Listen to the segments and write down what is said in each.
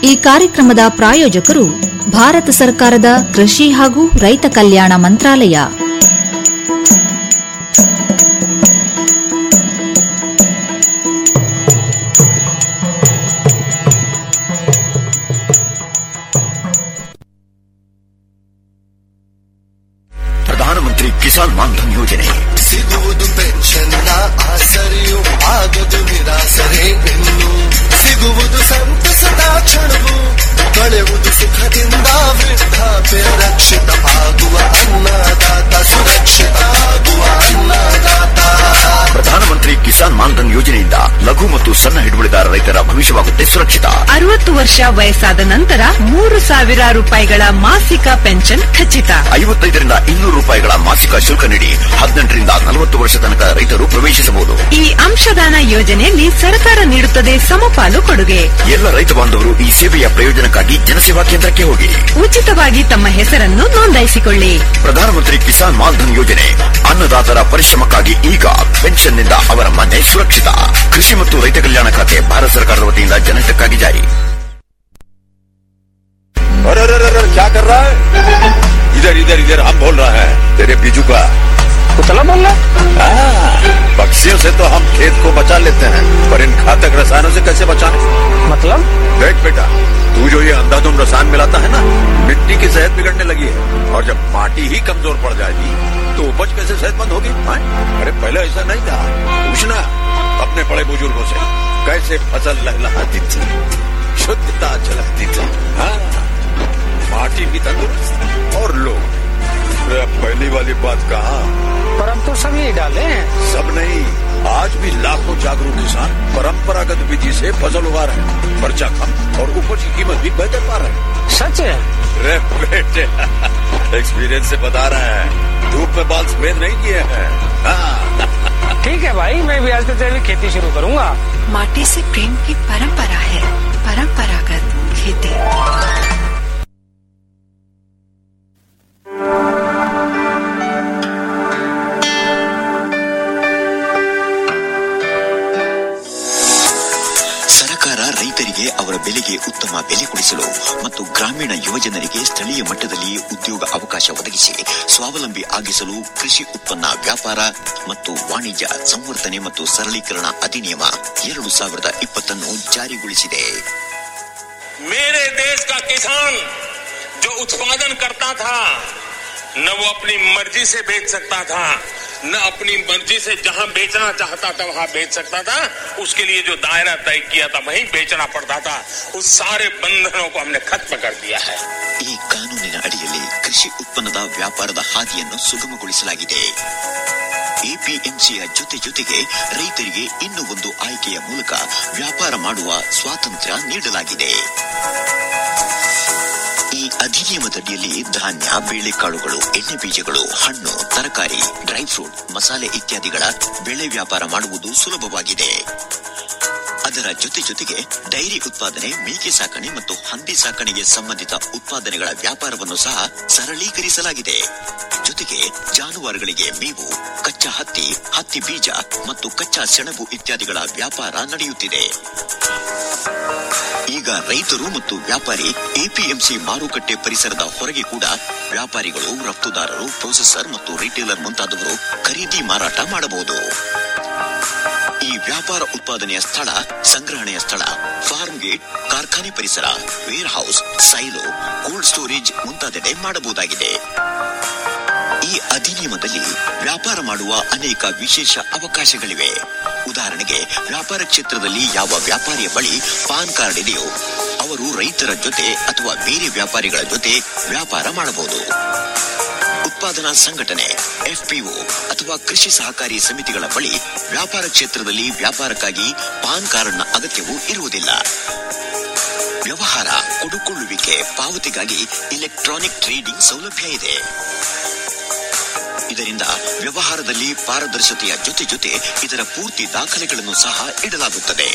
ಈ ಕಾರ್ಯಕ್ರಮದ ಪ್ರಾಯೋಜಕರು ಭಾರತ ಸರ್ಕಾರದ ಕೃಷಿ ಹಾಗೂ ರೈತ ಕಲ್ಯಾಣ ಮಂತ್ರಾಲಯ ಪ್ರಧಾನಮಂತ್ರಿ ಕಿಸಾನ್ ಮಾನ್ಧನ್ ಯೋಜನೆ ಸಿಗುವುದು ಪೆನ್ಷನ್ನ ಆಸರೆಯು ಆಗದು ನಿರಾಸರೆ ಇನ್ನು ಸಿಗುವುದು ಸಂತಸದ ಕ್ಷಣವು ಕಳೆಯುವುದು ಸುಖದಿಂದ ವೃದ್ಧಾಪ್ಯ ರಕ್ಷಿತ ಆಗುವ ಅನ್ನದಾತ ಸುರಕ್ಷಿತ ಆಗುವ ಅನ್ನದಾತ ಪ್ರಧಾನಮಂತ್ರಿ ಕಿಸಾನ್ ಮಾನ್ಧನ್ ಯೋಜನೆಯಿಂದ ಲಘು ಮತ್ತು ಸಣ್ಣ ಹಿಡುವಳಿದಾರ ರೈತರ ಭವಿಷ್ಯವಾಗುತ್ತೆ ಸುರಕ್ಷಿತ ಅರವತ್ತು ವರ್ಷ ವಯಸ್ಸಾದ ನಂತರ ಮೂರು ಸಾವಿರ ರೂಪಾಯಿಗಳ ಮಾಸಿಕ ಪೆನ್ಷನ್ ಖಚಿತ ಐವತ್ತೈದರಿಂದ ಇನ್ನೂರು ರೂಪಾಯಿಗಳ ಮಾಸಿಕ ಶುಲ್ಕ ನೀಡಿ ಹದಿನೆಂಟರಿಂದ ನಲವತ್ತು ವರ್ಷ ತನಕ ರೈತರು ಪ್ರವೇಶಿಸಬಹುದು ಈ ಅಂಶದಾನ ಯೋಜನೆಯಲ್ಲಿ ಸರ್ಕಾರ ನೀಡುತ್ತದೆ ಸಮಪಾಲು ಕೊಡುಗೆ ಎಲ್ಲ ರೈತ ಬಾಂಧವರು ಈ ಸೇವೆಯ ಪ್ರಯೋಜನಕ್ಕಾಗಿ ಜನಸೇವಾ ಕೇಂದ್ರಕ್ಕೆ ಹೋಗಿ ಉಚಿತವಾಗಿ ತಮ್ಮ ಹೆಸರನ್ನು ನೋಂದಾಯಿಸಿಕೊಳ್ಳಿ ಪ್ರಧಾನಮಂತ್ರಿ ಕಿಸಾನ್ ಮಾನ್ಧನ್ ಯೋಜನೆ ಅನ್ನದಾತರ ಪರಿಶ್ರಮಕ್ಕಾಗಿ ಈಗ ಪೆನ್ಷನ್ನಿಂದ ಅವರ ಮನೆ ಸುರಕ್ಷಿತ ಕೃಷಿ ಮತ್ತು ರೈತ ಕಲ್ಯಾಣ ಖಾತೆ ಭಾರತ ಸರ್ಕಾರದ ವತಿಯಿಂದ ಜನಹಿತಕ್ಕಾಗಿ ಜಾರಿ अरे अरे अरे अरे, क्या कर रहा है इधर इधर इधर हम बोल रहे हैं तेरे बीजू का कुतला बोल रहा हाँ, पक्षियों से तो हम खेत को बचा लेते हैं पर इन घातक रसायनों से कैसे बचाएं मतलब देख बेटा तू जो ये अंधाधुंध रसायन मिलाता है ना मिट्टी की सेहत बिगड़ने लगी है और जब माटी ही कमजोर पड़ जाएगी तो उपज कैसे सेहतमंद होगी हाँ? अरे पहले ऐसा नहीं था पूछना अपने बड़े बुजुर्गों से कैसे फसल लहलहाती थी शुद्धता झलकती थी हाँ माटी भी तंदुरुस्त और लोग अरे अब पहली वाली बात कहा पर अब तो सब यही डाले हैं सब नहीं आज भी लाखों जागरूक किसान परंपरागत विधि से फसल उगा रहे हैं खर्चा कम और उपज की कीमत भी बेहतर पा रहे हैं सच है रे बेटे एक्सपीरियंस से बता रहे हैं धूप में बाल सफेद नहीं किए हैं हाँ, ठीक है भाई मैं भी आज से जैविक खेती शुरू करूंगा माटी से प्रेम की परंपरा है परंपरागत खेती ಸರ್ಕಾರ ರೈತರಿಗೆ ಅವರ ಬೆಲೆಗೆ ಉತ್ತಮ ಬೆಲೆ ಕೊಡಿಸಲು ಮತ್ತು ಗ್ರಾಮೀಣ ಯುವಜನರಿಗೆ ಸ್ಥಳೀಯ ಮಟ್ಟದಲ್ಲಿ ಉದ್ಯೋಗ ಅವಕಾಶ ಒದಗಿಸಿ ಸ್ವಾವಲಂಬಿ ಆಗಿಸಲು ಕೃಷಿ ಉತ್ಪನ್ನ ವ್ಯಾಪಾರ ಮತ್ತು ವಾಣಿಜ್ಯ ಸಂವರ್ಧನೆ ಮತ್ತು ಸರಳೀಕರಣ ಅಧಿನಿಯಮ ಎರಡು ಸಾವಿರದ ಇಪ್ಪತ್ತನ್ನು ಜಾರಿಗೊಳಿಸಿದೆ मेरे देश का किसान जो उत्पादन करता था न वो अपनी मर्जी से बेच सकता था न अपनी मर्जी से जहां बेचना चाहता था वहां बेच सकता था उसके लिए जो दायरा तय किया था वहीं बेचना पड़ता था उस सारे बंधनों को हमने खत्म कर दिया है ಈ ಕಾನೂನಿನ ಅಡಿಯಲ್ಲಿ ಕೃಷಿ ಉತ್ಪನ್ನದ ವ್ಯಾಪಾರದ ಹಾದಿಯನ್ನು ಸುಗಮಗೊಳಿಸಲಾಗಿದೆ ಎಪಿಎಂಸಿಯ ಜೊತೆ ಜೊತೆಗೆ ರೈತರಿಗೆ ಇನ್ನೂ ಒಂದು ಆಯ್ಕೆಯ ಮೂಲಕ ವ್ಯಾಪಾರ ಮಾಡುವ ಸ್ವಾತಂತ್ರ್ಯ ನೀಡಲಾಗಿದೆ ಈ ಅಧಿನಿಯಮದಡಿಯಲ್ಲಿ ಧಾನ್ಯ ಬೇಳೆಕಾಳುಗಳು ಎಣ್ಣೆ ಬೀಜಗಳು ಹಣ್ಣು ತರಕಾರಿ ಡ್ರೈ ಫ್ರೂಟ್ ಮಸಾಲೆ ಇತ್ಯಾದಿಗಳ ಬೆಳೆ ವ್ಯಾಪಾರ ಮಾಡುವುದು ಸುಲಭವಾಗಿದೆ ಅದರ ಜೊತೆ ಜೊತೆಗೆ ಡೈರಿ ಉತ್ಪಾದನೆ ಮೇಕೆ ಸಾಕಣೆ ಮತ್ತು ಹಂದಿ ಸಾಕಣೆಗೆ ಸಂಬಂಧಿತ ಉತ್ಪಾದನೆಗಳ ವ್ಯಾಪಾರವನ್ನು ಸಹ ಸರಳೀಕರಿಸಲಾಗಿದೆ ಜೊತೆಗೆ ಜಾನುವಾರುಗಳಿಗೆ ಮೇವು ಕಚ್ಚಾ ಹತ್ತಿ ಹತ್ತಿ ಬೀಜ ಮತ್ತು ಕಚ್ಚಾ ಸೆಣಬು ಇತ್ಯಾದಿಗಳ ವ್ಯಾಪಾರ ನಡೆಯುತ್ತಿದೆ ಈಗ ರೈತರು ಮತ್ತು ವ್ಯಾಪಾರಿ ಎಪಿಎಂಸಿ ಮಾರುಕಟ್ಟೆ ಪರಿಸರದ ಹೊರಗೆ ಕೂಡ ವ್ಯಾಪಾರಿಗಳು ರಫ್ತುದಾರರು ಪ್ರೊಸೆಸರ್ ಮತ್ತು ರಿಟೇಲರ್ ಮುಂತಾದವರು ಖರೀದಿ ಮಾರಾಟ ಮಾಡಬಹುದು ಈ ವ್ಯಾಪಾರ ಉತ್ಪಾದನೆಯ ಸ್ಥಳ ಸಂಗ್ರಹಣೆಯ ಸ್ಥಳ ಫಾರ್ಮ್ ಗೇಟ್ ಕಾರ್ಖಾನೆ ಪರಿಸರ warehouse silo cold storage ಮುಂತಾದೆಡೆ ಮಾಡಬಹುದಾಗಿದೆ ಈ ಅಧಿನಿಯಮದಲ್ಲಿ ವ್ಯಾಪಾರ ಮಾಡುವ ಅನೇಕ ವಿಶೇಷ ಅವಕಾಶಗಳಿವೆ ಉದಾಹರಣೆಗೆ ವ್ಯಾಪಾರ ಕ್ಷೇತ್ರದಲ್ಲಿ ಯಾವ ವ್ಯಾಪಾರಿಯ ಬಳಿ ಪಾನ್ ಕಾರ್ಡ್ ಇದೆಯೋ ಅವರು ರೈತರ ಜೊತೆ ಅಥವಾ ಬೇರೆ ವ್ಯಾಪಾರಿಗಳ ಜೊತೆ ವ್ಯಾಪಾರ ಮಾಡಬಹುದು ಉತ್ಪಾದನಾ ಸಂಘಟನೆ ಎಫ್ಪಿಒ ಅಥವಾ ಕೃಷಿ ಸಹಕಾರಿ ಸಮಿತಿಗಳ ಬಳಿ ವ್ಯಾಪಾರ ಕ್ಷೇತ್ರದಲ್ಲಿ ವ್ಯಾಪಾರಕ್ಕಾಗಿ ಪಾನ್ ಕಾರ್ಡ್ನ ಅಗತ್ಯವೂ ಇರುವುದಿಲ್ಲ ವ್ಯವಹಾರ ಕೊಡುಕೊಳ್ಳುವಿಕೆ ಪಾವತಿಗಾಗಿ ಇಲೆಕ್ಟ್ರಾನಿಕ್ ಟ್ರೇಡಿಂಗ್ ಸೌಲಭ್ಯ ಇದೆ ಇದರಿಂದ ವ್ಯವಹಾರದಲ್ಲಿ ಪಾರದರ್ಶತೆಯ ಜೊತೆ ಜೊತೆ ಇದರ ಪೂರ್ತಿ ದಾಖಲೆಗಳನ್ನು ಸಹ ಇಡಲಾಗುತ್ತದೆ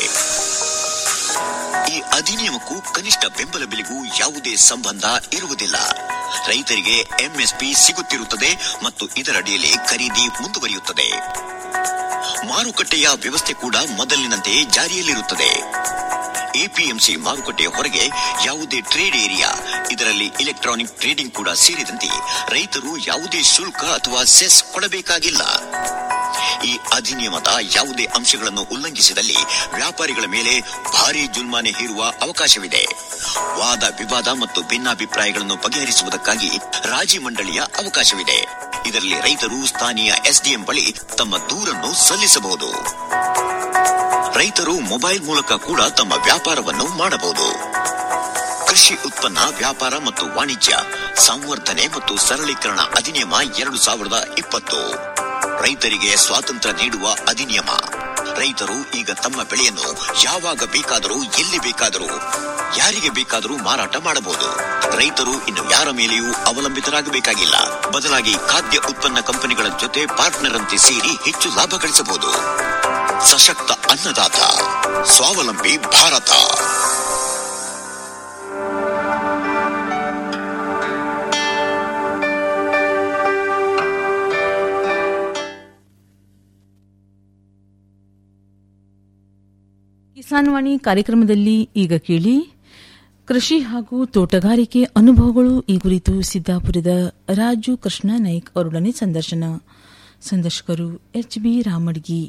ಈ ಅಧಿನಿಯಮಕ್ಕೂ ಕನಿಷ್ಠ ಬೆಂಬಲ ಬೆಲೆಗೂ ಯಾವುದೇ ಸಂಬಂಧ ಇರುವುದಿಲ್ಲ ರೈತರಿಗೆ ಎಂಎಸ್ಪಿ ಸಿಗುತ್ತಿರುತ್ತದೆ ಮತ್ತು ಇದರಡಿಯಲ್ಲಿ ಖರೀದಿ ಮುಂದುವರಿಯುತ್ತದೆ ಮಾರುಕಟ್ಟೆಯ ವ್ಯವಸ್ಥೆ ಕೂಡ ಮೊದಲಿನಂತೆ ಜಾರಿಯಲ್ಲಿರುತ್ತದೆ ಎಪಿಎಂಸಿ ಮಾರುಕಟ್ಟೆಯ ಹೊರಗೆ ಯಾವುದೇ ಟ್ರೇಡ್ ಏರಿಯಾ ಇದರಲ್ಲಿ ಇಲೆಕ್ಟ್ರಾನಿಕ್ ಟ್ರೇಡಿಂಗ್ ಕೂಡ ಸೇರಿದಂತೆ ರೈತರು ಯಾವುದೇ ಶುಲ್ಕ ಅಥವಾ ಸೆಸ್ ಕೊಡಬೇಕಾಗಿಲ್ಲ ಈ ಅಧಿನಿಯಮದ ಯಾವುದೇ ಅಂಶಗಳನ್ನು ಉಲ್ಲಂಘಿಸಿದಲ್ಲಿ ವ್ಯಾಪಾರಿಗಳ ಮೇಲೆ ಭಾರಿ ಜುಲ್ಮಾನೆ ಹೇರುವ ಅವಕಾಶವಿದೆ ವಾದ ವಿವಾದ ಮತ್ತು ಭಿನ್ನಾಭಿಪ್ರಾಯಗಳನ್ನು ಬಗೆಹರಿಸುವುದಕ್ಕಾಗಿ ರಾಜಿ ಮಂಡಳಿಯ ಅವಕಾಶವಿದೆ ಇದರಲ್ಲಿ ರೈತರು ಸ್ಥಾನೀಯ ಎಸ್ಡಿಎಂ ಬಳಿ ತಮ್ಮ ದೂರನ್ನು ಸಲ್ಲಿಸಬಹುದು ರೈತರು ಮೊಬೈಲ್ ಮೂಲಕ ಕೂಡ ತಮ್ಮ ವ್ಯಾಪಾರವನ್ನು ಮಾಡಬಹುದು ಕೃಷಿ ಉತ್ಪನ್ನ ವ್ಯಾಪಾರ ಮತ್ತು ವಾಣಿಜ್ಯ ಸಂವರ್ಧನೆ ಮತ್ತು ಸರಳೀಕರಣ ಅಧಿನಿಯಮ ಎರಡು ಸಾವಿರದ ಇಪ್ಪತ್ತು ರೈತರಿಗೆ ಸ್ವಾತಂತ್ರ್ಯ ನೀಡುವ ಅಧಿನಿಯಮ ರೈತರು ಈಗ ತಮ್ಮ ಬೆಳೆಯನ್ನು ಯಾವಾಗ ಬೇಕಾದರೂ ಎಲ್ಲಿ ಬೇಕಾದರೂ ಯಾರಿಗೆ ಬೇಕಾದರೂ ಮಾರಾಟ ಮಾಡಬಹುದು ರೈತರು ಇನ್ನು ಯಾರ ಮೇಲೆಯೂ ಅವಲಂಬಿತರಾಗಬೇಕಾಗಿಲ್ಲ ಬದಲಾಗಿ ಖಾದ್ಯ ಉತ್ಪನ್ನ ಕಂಪನಿಗಳ ಜೊತೆ ಪಾರ್ಟ್ನರ್ ಅಂತೆ ಸೇರಿ ಹೆಚ್ಚು ಲಾಭ ಗಳಿಸಬಹುದು ಸಶಕ್ತ ಅನ್ನದಾತ ಸ್ವಾವಲಂಬಿ ಭಾರತ ಕಿಸಾನ್ ವಾಣಿ ಕಾರ್ಯಕ್ರಮದಲ್ಲಿ ಈಗ ಕೇಳಿ ಕೃಷಿ ಹಾಗೂ ತೋಟಗಾರಿಕೆ ಅನುಭವಗಳು ಈ ಕುರಿತು ಸಿದ್ದಾಪುರದ ರಾಜು ಕೃಷ್ಣ ನಾಯ್ಕ್ ಅವರೊಡನೆ ಸಂದರ್ಶನ ಸಂದರ್ಶಕರು ಎಚ್ ಬಿ ರಾಮಡ್ಗಿ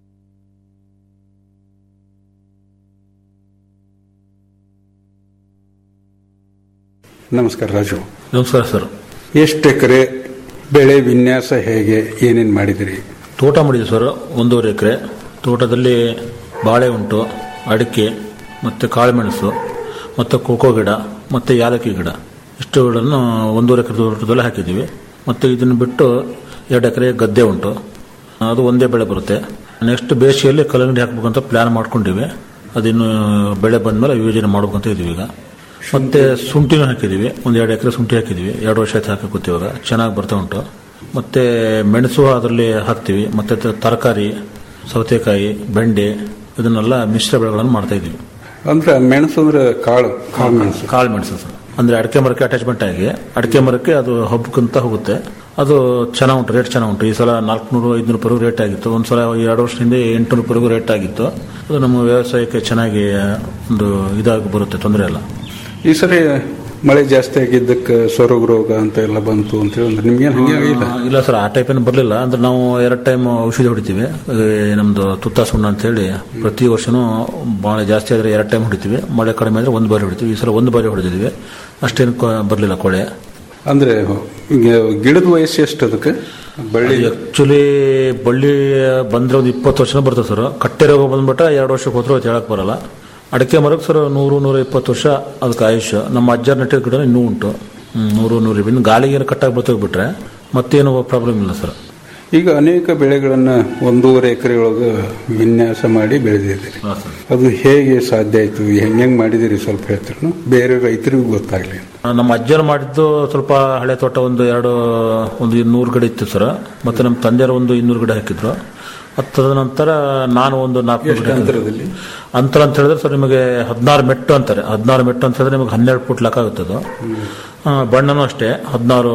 ನಮಸ್ಕಾರ ರಾಜು ನಮಸ್ಕಾರ ಸರ್ ಎಷ್ಟು ಎಕರೆ ಬೆಳೆ ವಿನ್ಯಾಸ ಹೇಗೆ ಏನೇನು ಮಾಡಿದಿರಿ ತೋಟ ಮಾಡಿದೆ ಸರ್ ಒಂದೂವರೆ ಎಕರೆ ತೋಟದಲ್ಲಿ ಬಾಳೆ ಉಂಟು ಅಡಿಕೆ ಮತ್ತು ಕಾಳುಮೆಣಸು ಮತ್ತು ಕೋಕೋ ಗಿಡ ಮತ್ತು ಯಾಲಕ್ಕಿ ಗಿಡ ಇಷ್ಟುಗಳನ್ನು ಒಂದೂವರೆ ಎಕರೆ ತೋಟದಲ್ಲಿ ಹಾಕಿದ್ದೀವಿ ಮತ್ತು ಇದನ್ನು ಬಿಟ್ಟು ಎರಡು ಎಕರೆ ಗದ್ದೆ ಉಂಟು ಅದು ಒಂದೇ ಬೆಳೆ ಬರುತ್ತೆ ನೆಕ್ಸ್ಟ್ ಬೇಸಿಗೆಯಲ್ಲಿ ಕಲ್ಲಂಗಡಿ ಹಾಕಬೇಕಂತ ಪ್ಲ್ಯಾನ್ ಮಾಡ್ಕೊಂಡಿವಿ ಅದಿನ್ನು ಬೆಳೆ ಬಂದಮೇಲೆ ಯೋಜನೆ ಮಾಡ್ಬೇಕಂತ ಇದೀವಿ ಈಗ ಮತ್ತೆ ಶುಂಠಿನೂ ಹಾಕಿದ್ದೀವಿ ಒಂದು ಎರಡು ಎಕರೆ ಶುಂಠಿ ಹಾಕಿದ್ದೀವಿ ಎರಡು ವರ್ಷ ಆಯ್ತು ಹಾಕಿ ಇವಾಗ ಚೆನ್ನಾಗಿ ಬರ್ತಾ ಉಂಟು ಮತ್ತೆ ಮೆಣಸು ಅದರಲ್ಲಿ ಹಾಕ್ತೀವಿ ಮತ್ತೆ ತ- ತರಕಾರಿ ಸೌತೆಕಾಯಿ ಬೆಂಡೆ ಇದನ್ನೆಲ್ಲ ಮಿಶ್ರ ಬೆಳೆಗಳನ್ನು ಮಾಡ್ತಾ ಇದ್ದೀವಿ ಅಂದ್ರೆ ಮೆಣಸು ಅಂದ್ರೆ ಕಾಳು ಕಾಳು ಮೆಣಸು ಕಾಳು ಮೆಣಸು ಸರ್ ಅಂದ್ರೆ ಅಡಿಕೆ ಮರಕ್ಕೆ ಅಟ್ಯಾಚ್ಮೆಂಟ್ ಆಗಿ ಅಡಿಕೆ ಮರಕ್ಕೆ ಅದು ಹಬ್ಬಕ್ಕಂತ ಹೋಗುತ್ತೆ ಅದು ಚೆನ್ನಾಗಿ ಉಂಟು ರೇಟ್ ಚೆನ್ನಾಗಿ ಉಂಟು ಈ ಸಲ ನಾಲ್ಕುನೂರು ಐದುನೂರು ರೂಪಾಯಿಗೂ ರೇಟ್ ಆಗಿತ್ತು ಒಂದು ಸಲ ಎರಡು ವರ್ಷದ ಹಿಂದೆ ಎಂಟುನೂರು ರೂಪಾಯಿಗೂ ರೇಟ್ ಆಗಿತ್ತು ಅದು ನಮ್ಮ ವ್ಯವಸಾಯಕ್ಕೆ ಚೆನ್ನಾಗಿ ಒಂದು ಇದಾಗಿ ಬರುತ್ತೆ ತೊಂದರೆ ಇಲ್ಲ ಈ ಸರಿ ಮಳೆ ಜಾಸ್ತಿ ಆಗಿದ್ದಕ್ಕೆ ಸೊರಗು ರೋಗ ಅಂತ ಎಲ್ಲ ಬಂತು ಅಂತ ಹೇಳಿ ಅಂದ್ರೆ ನಿಮ್ಗೇನು ಹಂಗೆ ಆಗಿಲ್ಲ ಆ, ಇಲ್ಲ ಸರ್ ಆ ಟೈಪ್ ಏನು ಬರಲಿಲ್ಲ ಅಂದ್ರೆ ನಾವು ಎರಡು ಟೈಮ್ ಔಷಧಿ ಹೊಡಿತೀವಿ ಈ ನಮ್ದು ತುತ್ತ ಸುಣ್ಣ ಅಂತ ಹೇಳಿ ಪ್ರತಿ ವರ್ಷನೂ ಭಾಳ ಜಾಸ್ತಿ ಆದರೆ ಎರಡು ಟೈಮ್ ಹೊಡಿತೀವಿ ಮಳೆ ಕಡಿಮೆ ಆದರೆ ಒಂದು ಬಾರಿ ಹೊಡಿತೀವಿ ಈ ಸಲ ಒಂದು ಬಾರಿ ಹೊಡೆದಿದ್ದೀವಿ ಅಷ್ಟೇನು ಬರಲಿಲ್ಲ ಕೊಳೆ ಅಂದ್ರೆ ಈಗ ಗಿಡದ ವಯಸ್ಸು ಎಷ್ಟು ಅದಕ್ಕೆ ಬಳ್ಳಿ ಆಕ್ಚುಲಿ ಬಳ್ಳಿ ಬಂದ್ರೆ ಒಂದು ಇಪ್ಪತ್ತು ವರ್ಷನ ಬರ್ತದೆ ಸರ್ ಕಟ್ಟೆ ರೋಗ ಬಂದ್ಬಿಟ್ಟ ಎರಡು ವರ್ಷಕ್ಕೆ ಹೋದ್ರೆ ಅದು ಹೇಳಕ್ ಬರಲ್ಲ ಅಡಿಕೆ ಮರಕ್ಕೆ ಸರ್ ನೂರು ನೂರ ಇಪ್ಪತ್ತು ವರ್ಷ ಅದಕ್ಕೆ ಆಯುಷ್ಯ ನಮ್ಮ ಅಜ್ಜರ ನೆಟ್ಟಿದ ಗಿಡ ಇನ್ನೂ ಉಂಟು ಹ್ಮ್, ನೂರು ನೂರು ಇನ್ನು ಗಾಳಿಗೆ ಏನು ಕಟ್ಟಾಗಿ ಬರ್ತೋಗ್ಬಿಟ್ರೆ ಮತ್ತೇನು ಪ್ರಾಬ್ಲಮ್ ಇಲ್ಲ ಸರ್ ಈಗ ಅನೇಕ ಬೆಳೆಗಳನ್ನ ಒಂದೂವರೆ ಎಕರೆ ಒಳಗೆ ವಿನ್ಯಾಸ ಮಾಡಿ ಬೆಳೆದಿದ್ದೀರಿ ಅದು ಹೇಗೆ ಸಾಧ್ಯ ಆಯ್ತು ಹೆಂಗ್ ಹೆಂಗ್ ಮಾಡಿದಿರಿ ಸ್ವಲ್ಪ ಹೇಳ್ತೀರ ಬೇರೆ ರೈತರಿಗೂ ಗೊತ್ತಾಗ್ಲಿ ನಮ್ಮ ಅಜ್ಜರು ಮಾಡಿದ್ದು ಸ್ವಲ್ಪ ಹಳೆ ತೋಟ ಒಂದು ಎರಡು ಒಂದು ನೂರು ಗಿಡ ಇತ್ತು ಸರ್ ಮತ್ತೆ ನಮ್ಮ ತಂದೆಯವರು ಒಂದು ಇನ್ನೂರು ಗಿಡ ಹಾಕಿದ್ರು ಹತ್ತದ ನಂತರ ನಾನು ಒಂದು ನಾಲ್ಕು ಗಿಡ ಅಂತರದಲ್ಲಿ? ಅಂತರ ಅಂತ ಹೇಳಿದ್ರೆ ಸರ್ ನಿಮಗೆ ಹದಿನಾರು ಮೆಟ್ಟು ಅಂತಾರೆ ಹದಿನಾರು ಮೆಟ್ಟು ಅಂತ ಹೇಳಿದ್ರೆ ನಿಮಗೆ ಹನ್ನೆರಡು ಫುಟ್ ಲೆಕ್ಕ ಆಗುತ್ತೆ ಅದು ಆ, ಬಣ್ಣನೂ ಅಷ್ಟೇ ಹದಿನಾರು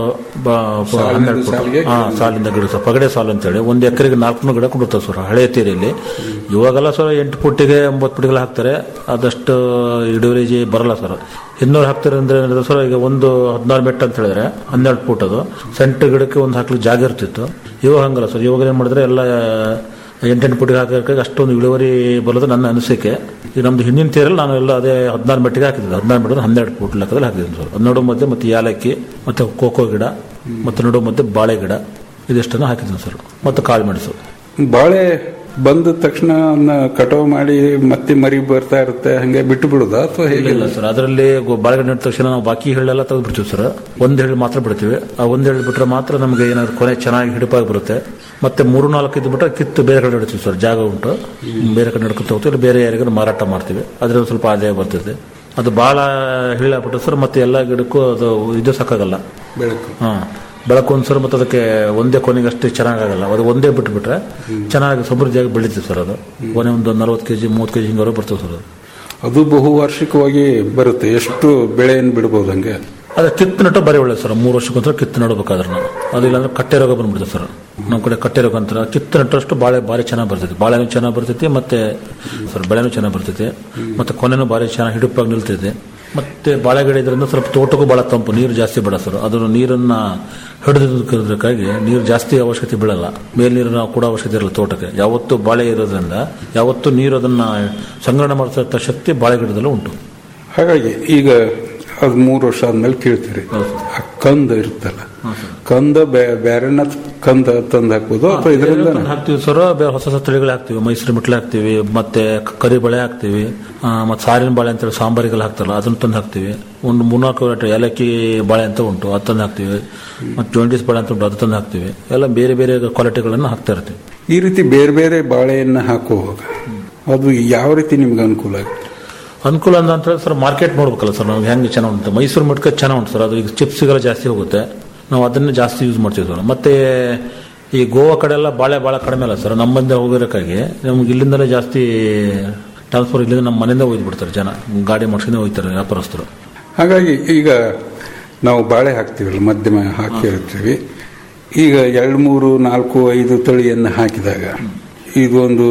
ಹನ್ನೆರಡು ಫುಟ್ ಸಾಲಿಗೆ ಹಾ ಸಾಲಿಂದ ಗಿಡ ಸರ್ ಪಗಡೆ ಸಾಲು ಅಂತೇಳಿ ಒಂದು ಎಕರೆಗೆ ನಾಲ್ಕು ಗಿಡ ಕೊಡುತ್ತೆ ಸರ್ ಹಳೆ ತೀರಿಯಲ್ಲಿ ಇವಾಗೆಲ್ಲ ಸರ್ ಎಂಟು ಫುಟ್ಟಿಗೆ ಒಂಬತ್ತು ಫುಟ್ಗೆಲ್ಲ ಹಾಕ್ತಾರೆ ಆದಷ್ಟು ಇಳುವರಿ ಬರಲ್ಲ ಸರ್ ಇನ್ನೂರು ಹಾಕ್ತಾರೆ ಅಂದ್ರೆ ಏನಿದೆ ಸರ್ ಈಗ ಒಂದು ಹದಿನಾರು ಮೆಟ್ ಅಂತ ಹೇಳಿದ್ರೆ ಹನ್ನೆರಡು ಫುಟ್ ಅದು ಸೆಂಟ್ ಗಿಡಕ್ಕೆ ಒಂದು ಹಾಕ್ಲಿಕ್ಕೆ ಜಾಗ ಇರ್ತಿತ್ತು ಇವಾಗ ಹಂಗಲ್ಲ ಸರ್ ಇವಾಗ ಏನು ಮಾಡಿದ್ರೆ ಎಲ್ಲ ಎಂಟೆಂಟು ಫುಟ್ಗೆ ಹಾಕೋಕೆ ಅಷ್ಟೊಂದು ಇಳುವರಿ ಬರೋದು ನನ್ನ ಅನಿಸಿಕೆ ಈಗ ನಮ್ದು ಹಿಂದಿನ ತೀರಲ್ಲಿ ನಾನು ಎಲ್ಲ ಅದೇ ಹದಿನಾರು ಮೆಟ್ಟಿಗೆ ಹಾಕಿದ್ದೆ ಹದಿನಾರು ಮೆಟ್ಟಿಗೆ ಹನ್ನೆರಡು ಫುಟ್ ಲೆಕ್ಕದಲ್ಲಿ ಹಾಕಿದ್ದೀನಿ ಸರ್ ನಡು ಮಧ್ಯೆ ಮತ್ತೆ ಯಾಲಕ್ಕಿ ಮತ್ತೆ ಕೋಕೋ ಗಿಡ ಮತ್ತೆ ನಡು ಮಧ್ಯೆ ಬಾಳೆ ಗಿಡ ಇದಿಷ್ಟನ್ನು ಹಾಕಿದ್ದೀನಿ ಸರ್ ಮತ್ತು ಕಾಳು ಮೆಣಸು ಬಾಳೆ ಬಂದ ತಕ್ಷಣ ಅದನ್ನ ಕಟಾವು ಮಾಡಿ ಮತ್ತೆ ಮರಿ ಬರ್ತಾ ಇರುತ್ತೆ ಹಂಗೆ ಬಿಟ್ಟು ಬಿಡುದ ಅಥವಾ ಹೇಗೆ ಇಲ್ಲ ಸರ್ ಅದರಲ್ಲಿ ಬಾಳೆಗಿಡ ನೆಟ್ಟ ತಕ್ಷಣ ನಾವು ಬಾಕಿ ಹಳ್ಳೆಲ್ಲ ತೆಗೆದು ಬಿಡ್ತೀವಿ ಸರ್ ಒಂದ್ ಹೇಳಿ ಮಾತ್ರ ಬಿಡ್ತೀವಿ ಆ ಒಂದ್ ಹೇಳಿ ಬಿಟ್ರೆ ಮಾತ್ರ ನಮಗೆ ಏನಾದ್ರು ಕೊನೆ ಚೆನ್ನಾಗಿ ಹಿಡಿಪಾಗಿ ಬರುತ್ತೆ ಮತ್ತೆ ಮೂರು ನಾಲ್ಕು ಇದ್ದು ಬಿಟ್ರೆ ಕಿತ್ತು ಬೇರೆ ಕಡೆ ಇಡ್ತೀವಿ ಸರ್ ಜಾಗ ಉಂಟು ಬೇರೆ ಕಡೆ ನಡ್ಕೊಂತ ಹೋಗ್ತೀವಿ ಇಲ್ಲ ಬೇರೆ ಯಾರಿಗಾರು ಮಾರಾಟ ಮಾಡ್ತೀವಿ ಅದ್ರಲ್ಲಿ ಸ್ವಲ್ಪ ಆದಾಯ ಬರ್ತದೆ ಅದು ಬಹಳ ಹೀಳಾಗ್ಬಿಟ್ಟು ಸರ್ ಮತ್ತೆ ಎಲ್ಲ ಗಿಡಕ್ಕೂ ಅದು ಇದು ಸಾಕಾಗಲ್ಲ ಬೆಳಕು ಹಾ ಬೆಳಕು ಒಂದ್ಸಲ ಮತ್ತೆ ಅದಕ್ಕೆ ಒಂದೇ ಕೊನೆಗೆ ಅಷ್ಟು ಚೆನ್ನಾಗಾಗಲ್ಲ ಅದು ಒಂದೇ ಬಿಟ್ಬಿಟ್ರೆ ಚೆನ್ನಾಗಿ ಸಮೃದ್ಧಿಯಾಗಿ ಬೆಳೀತದೆ ಸರ್ ಅದು ಕೊನೆ ಒಂದು ನಲ್ವತ್ತು ಕೆಜಿ ಮೂವತ್ತು ಕೆಜಿ ಹಿಂಗವರೆಗೆ ಬರ್ತದೆ ಸರ್ ಅದು ಅದು ಬಹುವಾರ್ಷಿಕವಾಗಿ ಬರುತ್ತೆ ಎಷ್ಟು ಬೆಳೆಯನ್ನು ಬಿಡಬಹುದು ಹಂಗೆ ಅದು ಕಿತ್ತು ನಟ್ಟು ಬರೀ ಒಳ್ಳೆ ಸರ್ ಮೂರು ವರ್ಷಕ್ಕೊಂಥರ ಕಿತ್ತು ನಡಬೇಕಾದ್ರೆ ನಾವು ಅದು ಇಲ್ಲಾಂದ್ರೆ ಕಟ್ಟೆ ರೋಗ ಬಂದ್ಬಿಡುತ್ತೆ ಸರ್ ನಮ್ಮ ಕಡೆ ಕಟ್ಟೆ ರೋಗ ಅಂತಾರೆ ಕಿತ್ತು ನಟ್ಟಷ್ಟು ಬಾಳೆ ಭಾರಿ ಚೆನ್ನಾಗಿ ಬರ್ತೈತಿ ಬಾಳೆನೂ ಚೆನ್ನಾಗಿ ಬರ್ತೈತಿ ಮತ್ತೆ ಸರ್ ಬೆಳೆನೂ ಚೆನ್ನಾಗಿ ಬರ್ತೈತಿ ಮತ್ತೆ ಕೊನೆನೂ ಭಾರಿ ಚೆನ್ನಾಗಿ ಹಿಡುಪಾಗಿ ನಿಲ್ತೈತಿ ಮತ್ತೆ ಬಾಳೆ ಗಿಡ ಇದರಿಂದ ಸ್ವಲ್ಪ ತೋಟಕ್ಕೂ ಭಾಳ ತಂಪು ನೀರು ಜಾಸ್ತಿ ಬೇಡ ಸರ್ ಅದನ್ನು ನೀರನ್ನ ಹಿಡಿದಕ್ಕಾಗಿ ನೀರು ಜಾಸ್ತಿ ಅವಶ್ಯಕತೆ ಬೀಳಲ್ಲ ಮೇಲ್ ನೀರು ನಾವು ಕೂಡ ಅವಶ್ಯಕತೆ ಇರಲ್ಲ ತೋಟಕ್ಕೆ ಯಾವತ್ತು ಬಾಳೆ ಇರೋದ್ರಿಂದ ಯಾವತ್ತು ನೀರು ಅದನ್ನ ಸಂಗ್ರಹಣೆ ಮಾಡ್ತಕ್ಕ ಶಕ್ತಿ ಬಾಳೆ ಗಿಡದಲ್ಲೂ ಉಂಟು ಹಾಗಾಗಿ ಈಗ ಅದು ಮೂರು ವರ್ಷ ಆದ್ಮೇಲೆ ಕೇಳ್ತೀರಿ ಆ ಕಂದ ಇರುತ್ತಲ್ಲ ಕಂದ ಬೇ- ಬೇರೆನ ಕಂದ ತಂದು ಹಾಕ್ಬೋದು ಅಥವಾ ಇದರಿಂದ ತಂದು ಹಾಕ್ತಿವಿ ಸರ್ ಬೇರೆ ಹೊಸ ಹೊಸ ತಳಿಗಳು ಹಾಕ್ತಿವಿ ಮೈಸೂರು ಮಿಟ್ಲೆ ಹಾಕ್ತಿವಿ ಮತ್ತೆ ಕ- ಕರಿ ಬಳೆ ಹಾಕ್ತಿವಿ ಆ, ಮತ್ತೆ ಸಾರಿನ ಬಾಳೆ ಅಂತೇಳಿ ಸಾಂಬಾರಿಗೆಲ್ಲ ಹಾಕ್ತಾರಲ್ಲ ಅದನ್ನ ತಂದು ಹಾಕ್ತಿವಿ ಒಂದು ಮೂರ್ನಾಲ್ಕು ವೆರೈಟಿ ಏಲಕ್ಕಿ ಬಾಳೆ ಅಂತ ಉಂಟು ಅದು ತಂದು ಹಾಕ್ತಿವಿ ಮತ್ತೆ ಜೋಂಡಿಸ್ ಬಾಳೆ ಅಂತ ಉಂಟು ಅದು ತಂದು ಹಾಕ್ತಿವಿ ಎಲ್ಲ ಬೇರೆ ಬೇರೆ ಕ್ವಾಲಿಟಿಗಳನ್ನು ಹಾಕ್ತಾ ಇರ್ತೀವಿ ಈ ರೀತಿ ಬೇರೆ ಬೇರೆ ಬಾಳೆಯನ್ನ ಹಾಕುವಾಗ ಅದು ಯಾವ ರೀತಿ ನಿಮ್ಗೆ ಅನುಕೂಲ ಆಗುತ್ತೆ ಅನುಕೂಲ ಅಂತ ಅಂತ ಸರ್ ಮಾರ್ಕೆಟ್ ನೋಡ್ಬೇಕಲ್ಲ ಸರ್ ನಮ್ಗೆ ಹೆಂಗೆ ಚೆನ್ನಾಗಿ ಉಂಟು ಮೈಸೂರು ಮಿಟ್ಕ ಚೆನ್ನಾಗಿ ಉಂಟು ಸರ್ ಅದು ಈಗ ಚಿಪ್ಸ್ಗೆಲ್ಲ ಜಾಸ್ತಿ ಹೋಗುತ್ತೆ ನಾವು ಅದನ್ನೇ ಜಾಸ್ತಿ ಯೂಸ್ ಮಾಡ್ತೀವಿ ಸರ್ ಮತ್ತೆ ಈ ಗೋವಾ ಕಡೆ ಎಲ್ಲ ಬಾಳೆ ಭಾಳ ಕಡಿಮೆ ಅಲ್ಲ ಸರ್ ನಮ್ಮಿಂದ ಹೋಗಿರೋಕ್ಕಾಗಿ ನಮ್ಗೆ ಇಲ್ಲಿಂದಲೇ ಜಾಸ್ತಿ ಟ್ರಾನ್ಸ್ಫರ್ ಇಲ್ಲಿಂದ ನಮ್ಮ ಮನೆಯಿಂದ ಒಯ್ದು ಬಿಡ್ತಾರೆ ಜನ ಗಾಡಿ ಮಾಡ್ಸ್ಕೊಂಡೆ ಹೋಗ್ತಾರೆ ವ್ಯಾಪಾರಸ್ಥರು ಹಾಗಾಗಿ ಈಗ ನಾವು ಬಾಳೆ ಹಾಕ್ತೀವಲ್ಲ ಮಧ್ಯಮ ಹಾಕಿರ್ತೀವಿ ಈಗ ಎರಡು ಮೂರು ನಾಲ್ಕು ಐದು ತಳಿಯನ್ನು ಹಾಕಿದಾಗ ಇದೊಂದು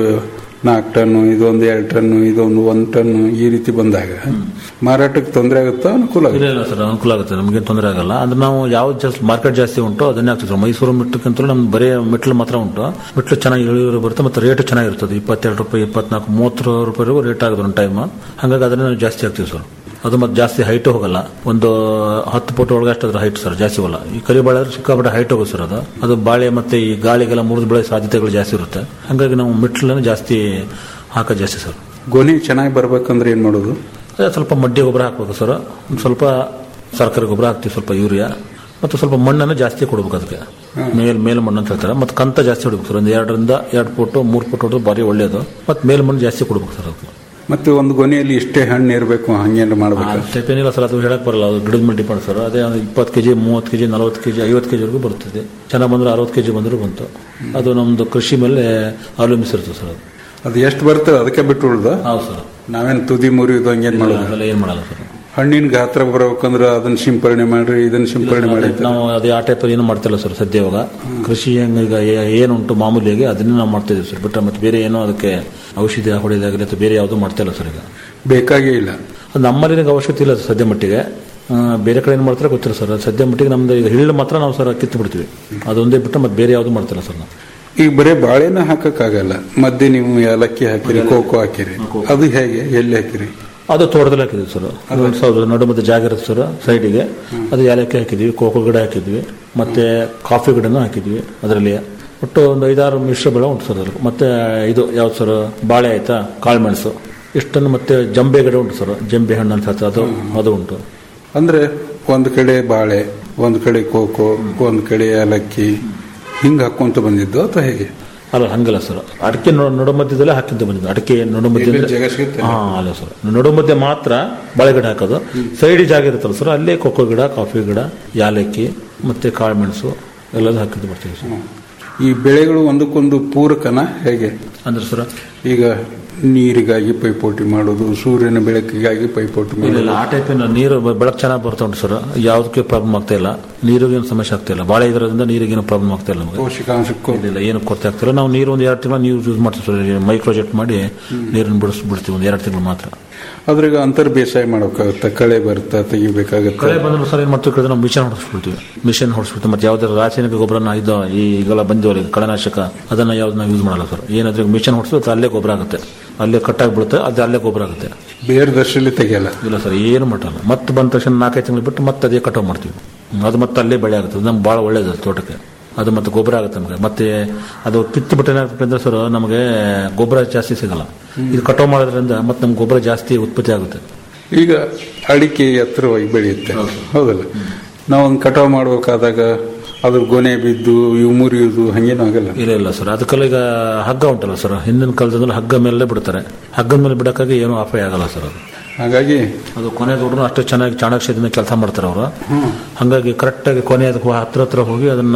ನಾಲ್ಕು ಟನ್ನು ಇದೊಂದು ಎರಡು ಟನ್ನು ಇದೊಂದು ಒಂದು ಟನ್ನು ಈ ರೀತಿ ಬಂದಾಗ ಮಾರಾಟಕ್ಕೆ ತೊಂದರೆ ಆಗುತ್ತಾ ಅನುಕೂಲ ಇಲ್ಲ ಆಗುತ್ತೆ ಇಲ್ಲ ಸರ್ ಅನುಕೂಲ ಆಗುತ್ತೆ ನಮಗೆ ತೊಂದರೆ ಆಗಲ್ಲ ಅಂದ್ರೆ ನಾವು ಯಾವ್ದು ಜಾಸ್ತಿ ಮಾರ್ಕೆಟ್ ಜಾಸ್ತಿ ಉಂಟು ಅದನ್ನೇ ಹಾಕ್ತೀವಿ ಸರ್ ಮೈಸೂರು ಮಿಟ್ಟಕ್ಕಂತೂ ನಮ್ದು ಬರೀ ಮೆಟ್ಲು ಮಾತ್ರ ಉಂಟು ಮೆಟ್ಲು ಚೆನ್ನಾಗಿ ಇಳುವರಿ ಬರುತ್ತೆ ಮತ್ತೆ ರೇಟ್ ಚೆನ್ನಾಗಿರ್ತದೆ ಇಪ್ಪತ್ತೆರಡು ರೂಪಾಯಿ ಇಪ್ಪತ್ನಾಲ್ಕು ಮೂವತ್ತು ರೂಪಾಯಿವರೆಗೂ ರೇಟ್ ಆಗುತ್ತೆ ಒಂದು ಟೈಮ್ ಹಾಗಾಗಿ ಅದನ್ನೇ ನಾವು ಜಾಸ್ತಿ ಹಾಕ್ತೀವಿ ಸರ್ ಅದು ಮತ್ತೆ ಜಾಸ್ತಿ ಹೈಟ್ ಹೋಗಲ್ಲ ಒಂದು ಹತ್ತು ಫುಟ್ ಒಳಗೆ ಅಷ್ಟು ಅದ್ರ ಹೈಟ್ ಸರ್ ಜಾಸ್ತಿ ಹೋಗಲ್ಲ ಈ ಕರಿ ಬಾಳೆ ಆದ್ರೆ ಸಿಕ್ಕಾಪಟ್ಟೆ ಹೈಟ್ ಹೋಗುತ್ತೆ ಸರ್ ಅದು ಅದು ಬಾಳೆ ಮತ್ತೆ ಈ ಗಾಳಿಗೆಲ್ಲ ಮುರಿದು ಬೆಳೆ ಸಾಧ್ಯತೆಗಳು ಜಾಸ್ತಿ ಇರುತ್ತೆ ಹಾಗಾಗಿ ನಾವು ಮೆಟ್ಲನ್ನು ಜಾಸ್ತಿ ಹಾಕೋದು ಜಾಸ್ತಿ ಸರ್ ಗೊನೆ ಚೆನ್ನಾಗಿ ಬರ್ಬೇಕಂದ್ರೆ ಏನ್ ಮಾಡೋದು ಅದೇ ಸ್ವಲ್ಪ ಮಡ್ಡಿ ಗೊಬ್ಬರ ಹಾಕ್ಬೇಕು ಸರ್ ಒಂದು ಸ್ವಲ್ಪ ಸರ್ಕಾರಿ ಗೊಬ್ಬರ ಹಾಕ್ತೀವಿ ಸ್ವಲ್ಪ ಯೂರಿಯಾ ಮತ್ತು ಸ್ವಲ್ಪ ಮಣ್ಣನ್ನು ಜಾಸ್ತಿ ಕೊಡ್ಬೇಕು ಅದಕ್ಕೆ ಮೇಲ್ ಮೇಲ್ ಮಣ್ಣು ಅಂತ ಹೇಳ್ತಾರೆ ಮತ್ತು ಕಂತ ಜಾಸ್ತಿ ಹೊಡ್ಬೇಕು ಸರ್ ಒಂದು ಎರಡರಿಂದ ಎರಡು ಫುಟು ಮೂರು ಫುಟ್ ಹೊಡೆದು ಭಾರಿ ಒಳ್ಳೆಯದು ಮತ್ತು ಮೇಲ್ ಮಣ್ಣು ಜಾಸ್ತಿ ಕೊಡ್ಬೇಕು ಸರ್ ಅದಕ್ಕೆ ಮತ್ತೆ ಒಂದು ಗೊನೆಯಲ್ಲಿ ಇಷ್ಟೇ ಹಣ್ಣು ಇರಬೇಕು ಹಂಗೇನು ಮಾಡ್ಬೇಕು ಟೈಪ್ ಏನಿಲ್ಲ ಸರ್ ಅದು ಹೇಳಕ್ ಬರಲ್ಲ ಅದು ಗಿಡದ ಮೇಲೆ ಡಿಪೆಂಡ್ ಸರ್ ಅದೇ ಇಪ್ಪತ್ತು ಕೆಜಿ ಮೂವತ್ತು ಕೆಜಿ ನಲವತ್ತು ಕೆಜಿ ಐವತ್ತು ಕೆಜಿವರೆಗೂ ಬರ್ತದೆ ಚೆನ್ನಾಗಿ ಬಂದ್ರೆ ಅರವತ್ತು ಕೆಜಿ ಬಂದರೂ ಬಂತು ಅದು ನಮ್ದು ಕೃಷಿ ಮೇಲೆ ಅವಲಂಬಿಸಿರ್ತದೆ ಸರ್ ಅದು ಅದು ಎಷ್ಟು ಬರ್ತದೆ ಅದಕ್ಕೆ ಬಿಟ್ಟು ಉಳ್ದ ಹೌದು ಸರ್ ನಾವೇನು ತುದಿ ಮುರಿಯೋದು ಹಂಗೇನ್ ಮಾಡೋದು ಅದೆಲ್ಲ ಏನು ಮಾಡಲ್ಲ ಸರ್ ಹಣ್ಣಿನ ಗಾತ್ರ ಬರ್ಬೇಕಂದ್ರೆ ಅದನ್ನ ಸಿಂಪರಣೆ ಮಾಡ್ರಿ ಇದನ್ನ ಸಿಂಪರಣೆ ಮಾಡಿ ನಾವು ಅದೇ ಆ ಟೈಪ್ ಏನು ಮಾಡ್ತಿಲ್ಲ ಸರ್ ಸದ್ಯ ಇವಾಗ ಕೃಷಿ ಹೆಂಗ್ ಈಗ ಏ- ಏನುಂಟು ಮಾಮೂಲಿಯಾಗಿ ಅದನ್ನೇ ನಾವು ಮಾಡ್ತಾ ಇದೀವಿ ಸರ್ ಬಿಟ್ಟರೆ ಮತ್ತೆ ಬೇರೆ ಏನೋ ಅದಕ್ಕೆ ಔಷಧಿ ಹೊಡೆದಾಗಲಿ ಅಥವಾ ಬೇರೆ ಯಾವುದೂ ಮಾಡ್ತಾ ಇಲ್ಲ ಸರ್ ಈಗ ಬೇಕಾಗೇ ಇಲ್ಲ ಅದು ನಮ್ಮಲ್ಲಿ ನನಗೆ ಅವಶ್ಯಕತೆ ಇಲ್ಲ ಸದ್ಯ ಮಟ್ಟಿಗೆ ಆ, ಬೇರೆ ಕಡೆ ಏನು ಮಾಡ್ತಾರೆ ಗೊತ್ತಿಲ್ಲ ಸರ್ ಸದ್ಯ ಮಟ್ಟಿಗೆ ನಮ್ದು ಈಗ ಹಿಳ್ಳು ಮಾತ್ರ ನಾವು ಸರ್ ಕಿತ್ತು ಬಿಡ್ತೀವಿ ಅದೊಂದೇ ಬಿಟ್ಟು ಮತ್ತೆ ಬೇರೆ ಯಾವುದೂ ಮಾಡ್ತಿಲ್ಲ ಸರ್ ನಾವು ಈಗ ಬರೀ ಬಾಳೆನ ಹಾಕಕ್ಕಾಗಲ್ಲ ಮಧ್ಯೆ ನೀವು ಏಲಕ್ಕಿ ಹಾಕಿರಿ ಕೋಕೋ ಹಾಕಿರಿ ಅದು ಹೇಗೆ ಎಲ್ಲಿ ಹಾಕಿರಿ ಅದು ತೋಟದಲ್ಲಿ ಹಾಕಿದ್ವಿ ಸರ್ ಒಂದು ಸಾವಿರ ನಡು ಮತ್ತೆ ಜಾಗ ಇರುತ್ತೆ ಸರ್ ಸೈಡಿಗೆ ಅದು ಏಲಕ್ಕಿ ಹಾಕಿದ್ವಿ ಕೋಕೋ ಗಿಡ ಹಾಕಿದ್ವಿ ಮತ್ತೆ ಕಾಫಿ ಗಿಡನೂ ಹಾಕಿದ್ವಿ ಅದರಲ್ಲಿ ಒಟ್ಟು ಒಂದು ಐದಾರು ಮಿಶ್ರ ಬೆಳೆ ಉಂಟು ಸರ್ ಅದ್ರಲ್ಲಿ ಮತ್ತೆ ಇದು ಯಾವ್ದು ಸರ್ ಬಾಳೆ ಆಯ್ತಾ ಕಾಳುಮೆಣಸು ಇಷ್ಟನ್ನು ಮತ್ತೆ ಜಂಬೆ ಗಿಡ ಉಂಟು ಸರ್ ಜಂಬೆ ಹಣ್ಣು ಅಂತ ಹೇಳ್ತಾರೆ ಅದು ಅದು ಉಂಟು ಅಂದ್ರೆ ಒಂದು ಕಡೆ ಬಾಳೆ ಒಂದು ಕಡೆ ಕೋಕೋ ಒಂದು ಕಡೆ ಏಲಕ್ಕಿ ಹಿಂಗ್ ಹಾಕೊಂತ ಬಂದಿದ್ದು ಅಥವಾ ಹೇಗೆ ಅಲ್ಲ ಹಂಗಲ್ಲ ಸರ್ ಅಡಿಕೆ ನೊ- ನಡುಮಧ್ಯದಲ್ಲೇ ಹಾಕಿದ್ದು ಬಂದಿದ್ದು ಅಡಿಕೆ ನಡುಮಧ್ಯ ಇಲ್ಲಿ ಜಾಗ ಸಿಗುತ್ತೆ? ಹಾ ಅಲ್ಲ ಸರ್ ನಡುಮಧ್ಯ ಮಾತ್ರ ಬಾಳೆ ಗಿಡ ಹಾಕೋದು ಸೈಡ್ ಜಾಗ ಇರುತ್ತಲ್ಲ ಸರ್ ಅಲ್ಲೇ ಕೊಕ್ಕೋ ಗಿಡ ಕಾಫಿ ಗಿಡ ಯಾಲಕ್ಕಿ ಮತ್ತೆ ಕಾಳುಮೆಣಸು ಎಲ್ಲದೂ ಹಾಕಿದ್ದು ಬರ್ತೀವಿ ಸರ್ ಈ ಬೆಳೆಗಳು ಒಂದಕ್ಕೊಂದು ಪೂರಕನ ಹೇಗೆ ಅಂದ್ರೆ ಸರ್ ಈಗ ನೀರಿಗಾಗಿ ಪೈಪೋಟಿ ಮಾಡೋದು ಸೂರ್ಯನ ಬೆಳಕಿಗಾಗಿ ಪೈಪೋಟಿ ಇಲ್ಲ ಇಲ್ಲ ಮಾಡೋದು ಆ ಟೈಪ್ ನೀರು ಬ- ಬೆಳಕು ಚೆನ್ನಾಗಿ ಬರ್ತಾ ಉಂಟು ಸರ್ ಯಾವುದಕ್ಕೆ ಪ್ರಾಬ್ಲಮ್ ಆಗ್ತಾ ಇಲ್ಲ ನೀರಿಗೇನು ಸಮಸ್ಯೆ ಆಗ್ತಾ ಇಲ್ಲ ಬಾಳೆ ಇರೋದ್ರಿಂದ ನೀರಿಗೇನು ಪ್ರಾಬ್ಲಮ್ ಆಗ್ತಾ ಇಲ್ಲ ನಮಗೆ ಪೋಷಕಾಂಶಕ್ಕೂ ಇಲ್ಲ ಇಲ್ಲ ಏನು ಕೊರತೆ ಆಗ್ತಿಲ್ಲ ನಾವು ನೀರು ಒಂದು ಎರಡು ತಿಂಗಳು ನೀರು ಯೂಸ್ ಮಾಡ್ತೀವಿ ಸರ್ ಮೈಕ್ರೋಜೆಟ್ ಮಾಡಿ ನೀರನ್ನು ಬಿಡಿಸ್ ಬಿಡ್ತೀವಿ ಒಂದು ಎರಡು ತಿಂಗಳು ಮಾತ್ರ ಅದ್ರಾಗ ಅಂತರ್ ಬೇಸಾಯ ಮಾಡೋಕ್ಕಾಗತ್ತ ಕಳೆ ಬರುತ್ತಾ ತೆಗಿಬೇಕಾಗತ್ತ ಕಳೆ ಬಂದ್ರೆ ಸರ್ ಏನ್ ಮಾಡ್ತೀವಿ ಕೇಳಿದ್ರೆ ನಾವು ಮಿಷನ್ ಹೊಡಿಸ್ಬಿಡ್ತೀವಿ ಮಿಷನ್ ಹೊಡಿಸ್ಬಿಡ್ತೀವಿ ಮತ್ತೆ ಯಾವ್ದಾದ್ರು ರಾಸಾಯನಿಕ ಗೊಬ್ಬರನ ಇದು ಈಗೆಲ್ಲ ಬಂದಿವಲ್ಲ ಈಗ ಕಳೆನಾಶಕ ಅದನ್ನ ಯಾವ್ದು ನಾವು ಯೂಸ್ ಮಾಡಲ್ಲ ಸರ್ ಏನಾದ್ರೆ ಮಿಷನ್ ಹೊಡಿಸಿದ್ರೆ ಅಲ್ಲೇ ಗೊಬ್ಬರ ಆಗುತ್ತೆ ಅಲ್ಲೇ ಕಟ್ಟಾಗಿ ಬೀಳುತ್ತೆ ಅದು ಅಲ್ಲೇ ಗೊಬ್ಬರ ಆಗುತ್ತೆ ಬೇರೆ ದರ್ಶಲ್ಲಿ ತೆಗಿಯಲ್ಲ ಇಲ್ಲ ಸರ್ ಏನು ಮಾಡಲ್ಲ ಮತ್ತೆ ಬಂದ ತಕ್ಷಣ ನಾಲ್ಕೈದು ತಿಂಗಳು ಬಿಟ್ಟು ಮತ್ತೆ ಅದೇ ಕಟಾವು ಮಾಡ್ತೀವಿ ಅದು ಮತ್ತೆ ಅಲ್ಲೇ ಬೆಳೆ ಆಗುತ್ತೆ ನಮ್ಗೆ ಭಾಳ ಒಳ್ಳೇದು ಅದು ತೋಟಕ್ಕೆ ಅದು ಮತ್ತೆ ಗೊಬ್ಬರ ಆಗುತ್ತೆ ನಮಗೆ ಮತ್ತೆ ಅದು ಕಿತ್ತು ಬಿಟ್ಟು ಏನಾಗುತ್ತೆ ಅಂದ್ರೆ ಸರ್ ನಮಗೆ ಗೊಬ್ಬರ ಜಾಸ್ತಿ ಸಿಗಲ್ಲ ಇದು ಕಟಾವು ಮಾಡೋದ್ರಿಂದ ಮತ್ತೆ ನಮ್ಗೆ ಗೊಬ್ಬರ ಜಾಸ್ತಿ ಉತ್ಪತ್ತಿ ಆಗುತ್ತೆ ಈಗ ಅಡಿಕೆ ಎತ್ತರವಾಗಿ ಬೆಳೆಯುತ್ತೆ ಹೌದಲ್ಲ ನಾವೊಂದು ಕಟಾವು ಮಾಡ್ಬೇಕಾದಾಗ ಅದ್ರ ಗೊನೆ ಬಿದ್ದು ಇವು ಮುರಿಯುವುದು ಹಂಗೇನು ಆಗಲ್ಲ ಇಲ್ಲ ಇಲ್ಲ ಸರ್ ಅದಕ್ಕೆಲ್ಲ ಈಗ ಹಗ್ಗ ಉಂಟಲ್ಲ ಸರ್ ಹಿಂದಿನ ಕಾಲದಲ್ಲಿ ಹಗ್ಗ ಮೇಲೆ ಬಿಡ್ತಾರೆ ಹಗ್ಗದ ಮೇಲೆ ಬಿಡಕ್ಕಾಗಿ ಏನೂ ಆಫೇ ಆಗಲ್ಲ ಸರ್ ಅದು ಹಾಗಾಗಿ ಅದು ಕೊನೆ ದೊಡ್ಡ ಅಷ್ಟು ಚೆನ್ನಾಗಿ ಚಾಣಾಕ್ಷದಿಂದ ಕೆಲಸ ಮಾಡ್ತಾರೆ ಅವರು ಹಾಗಾಗಿ ಕರೆಕ್ಟಾಗಿ ಕೊನೆ ಅದಕ್ಕೆ ಹತ್ರ ಹತ್ರ ಹೋಗಿ ಅದನ್ನ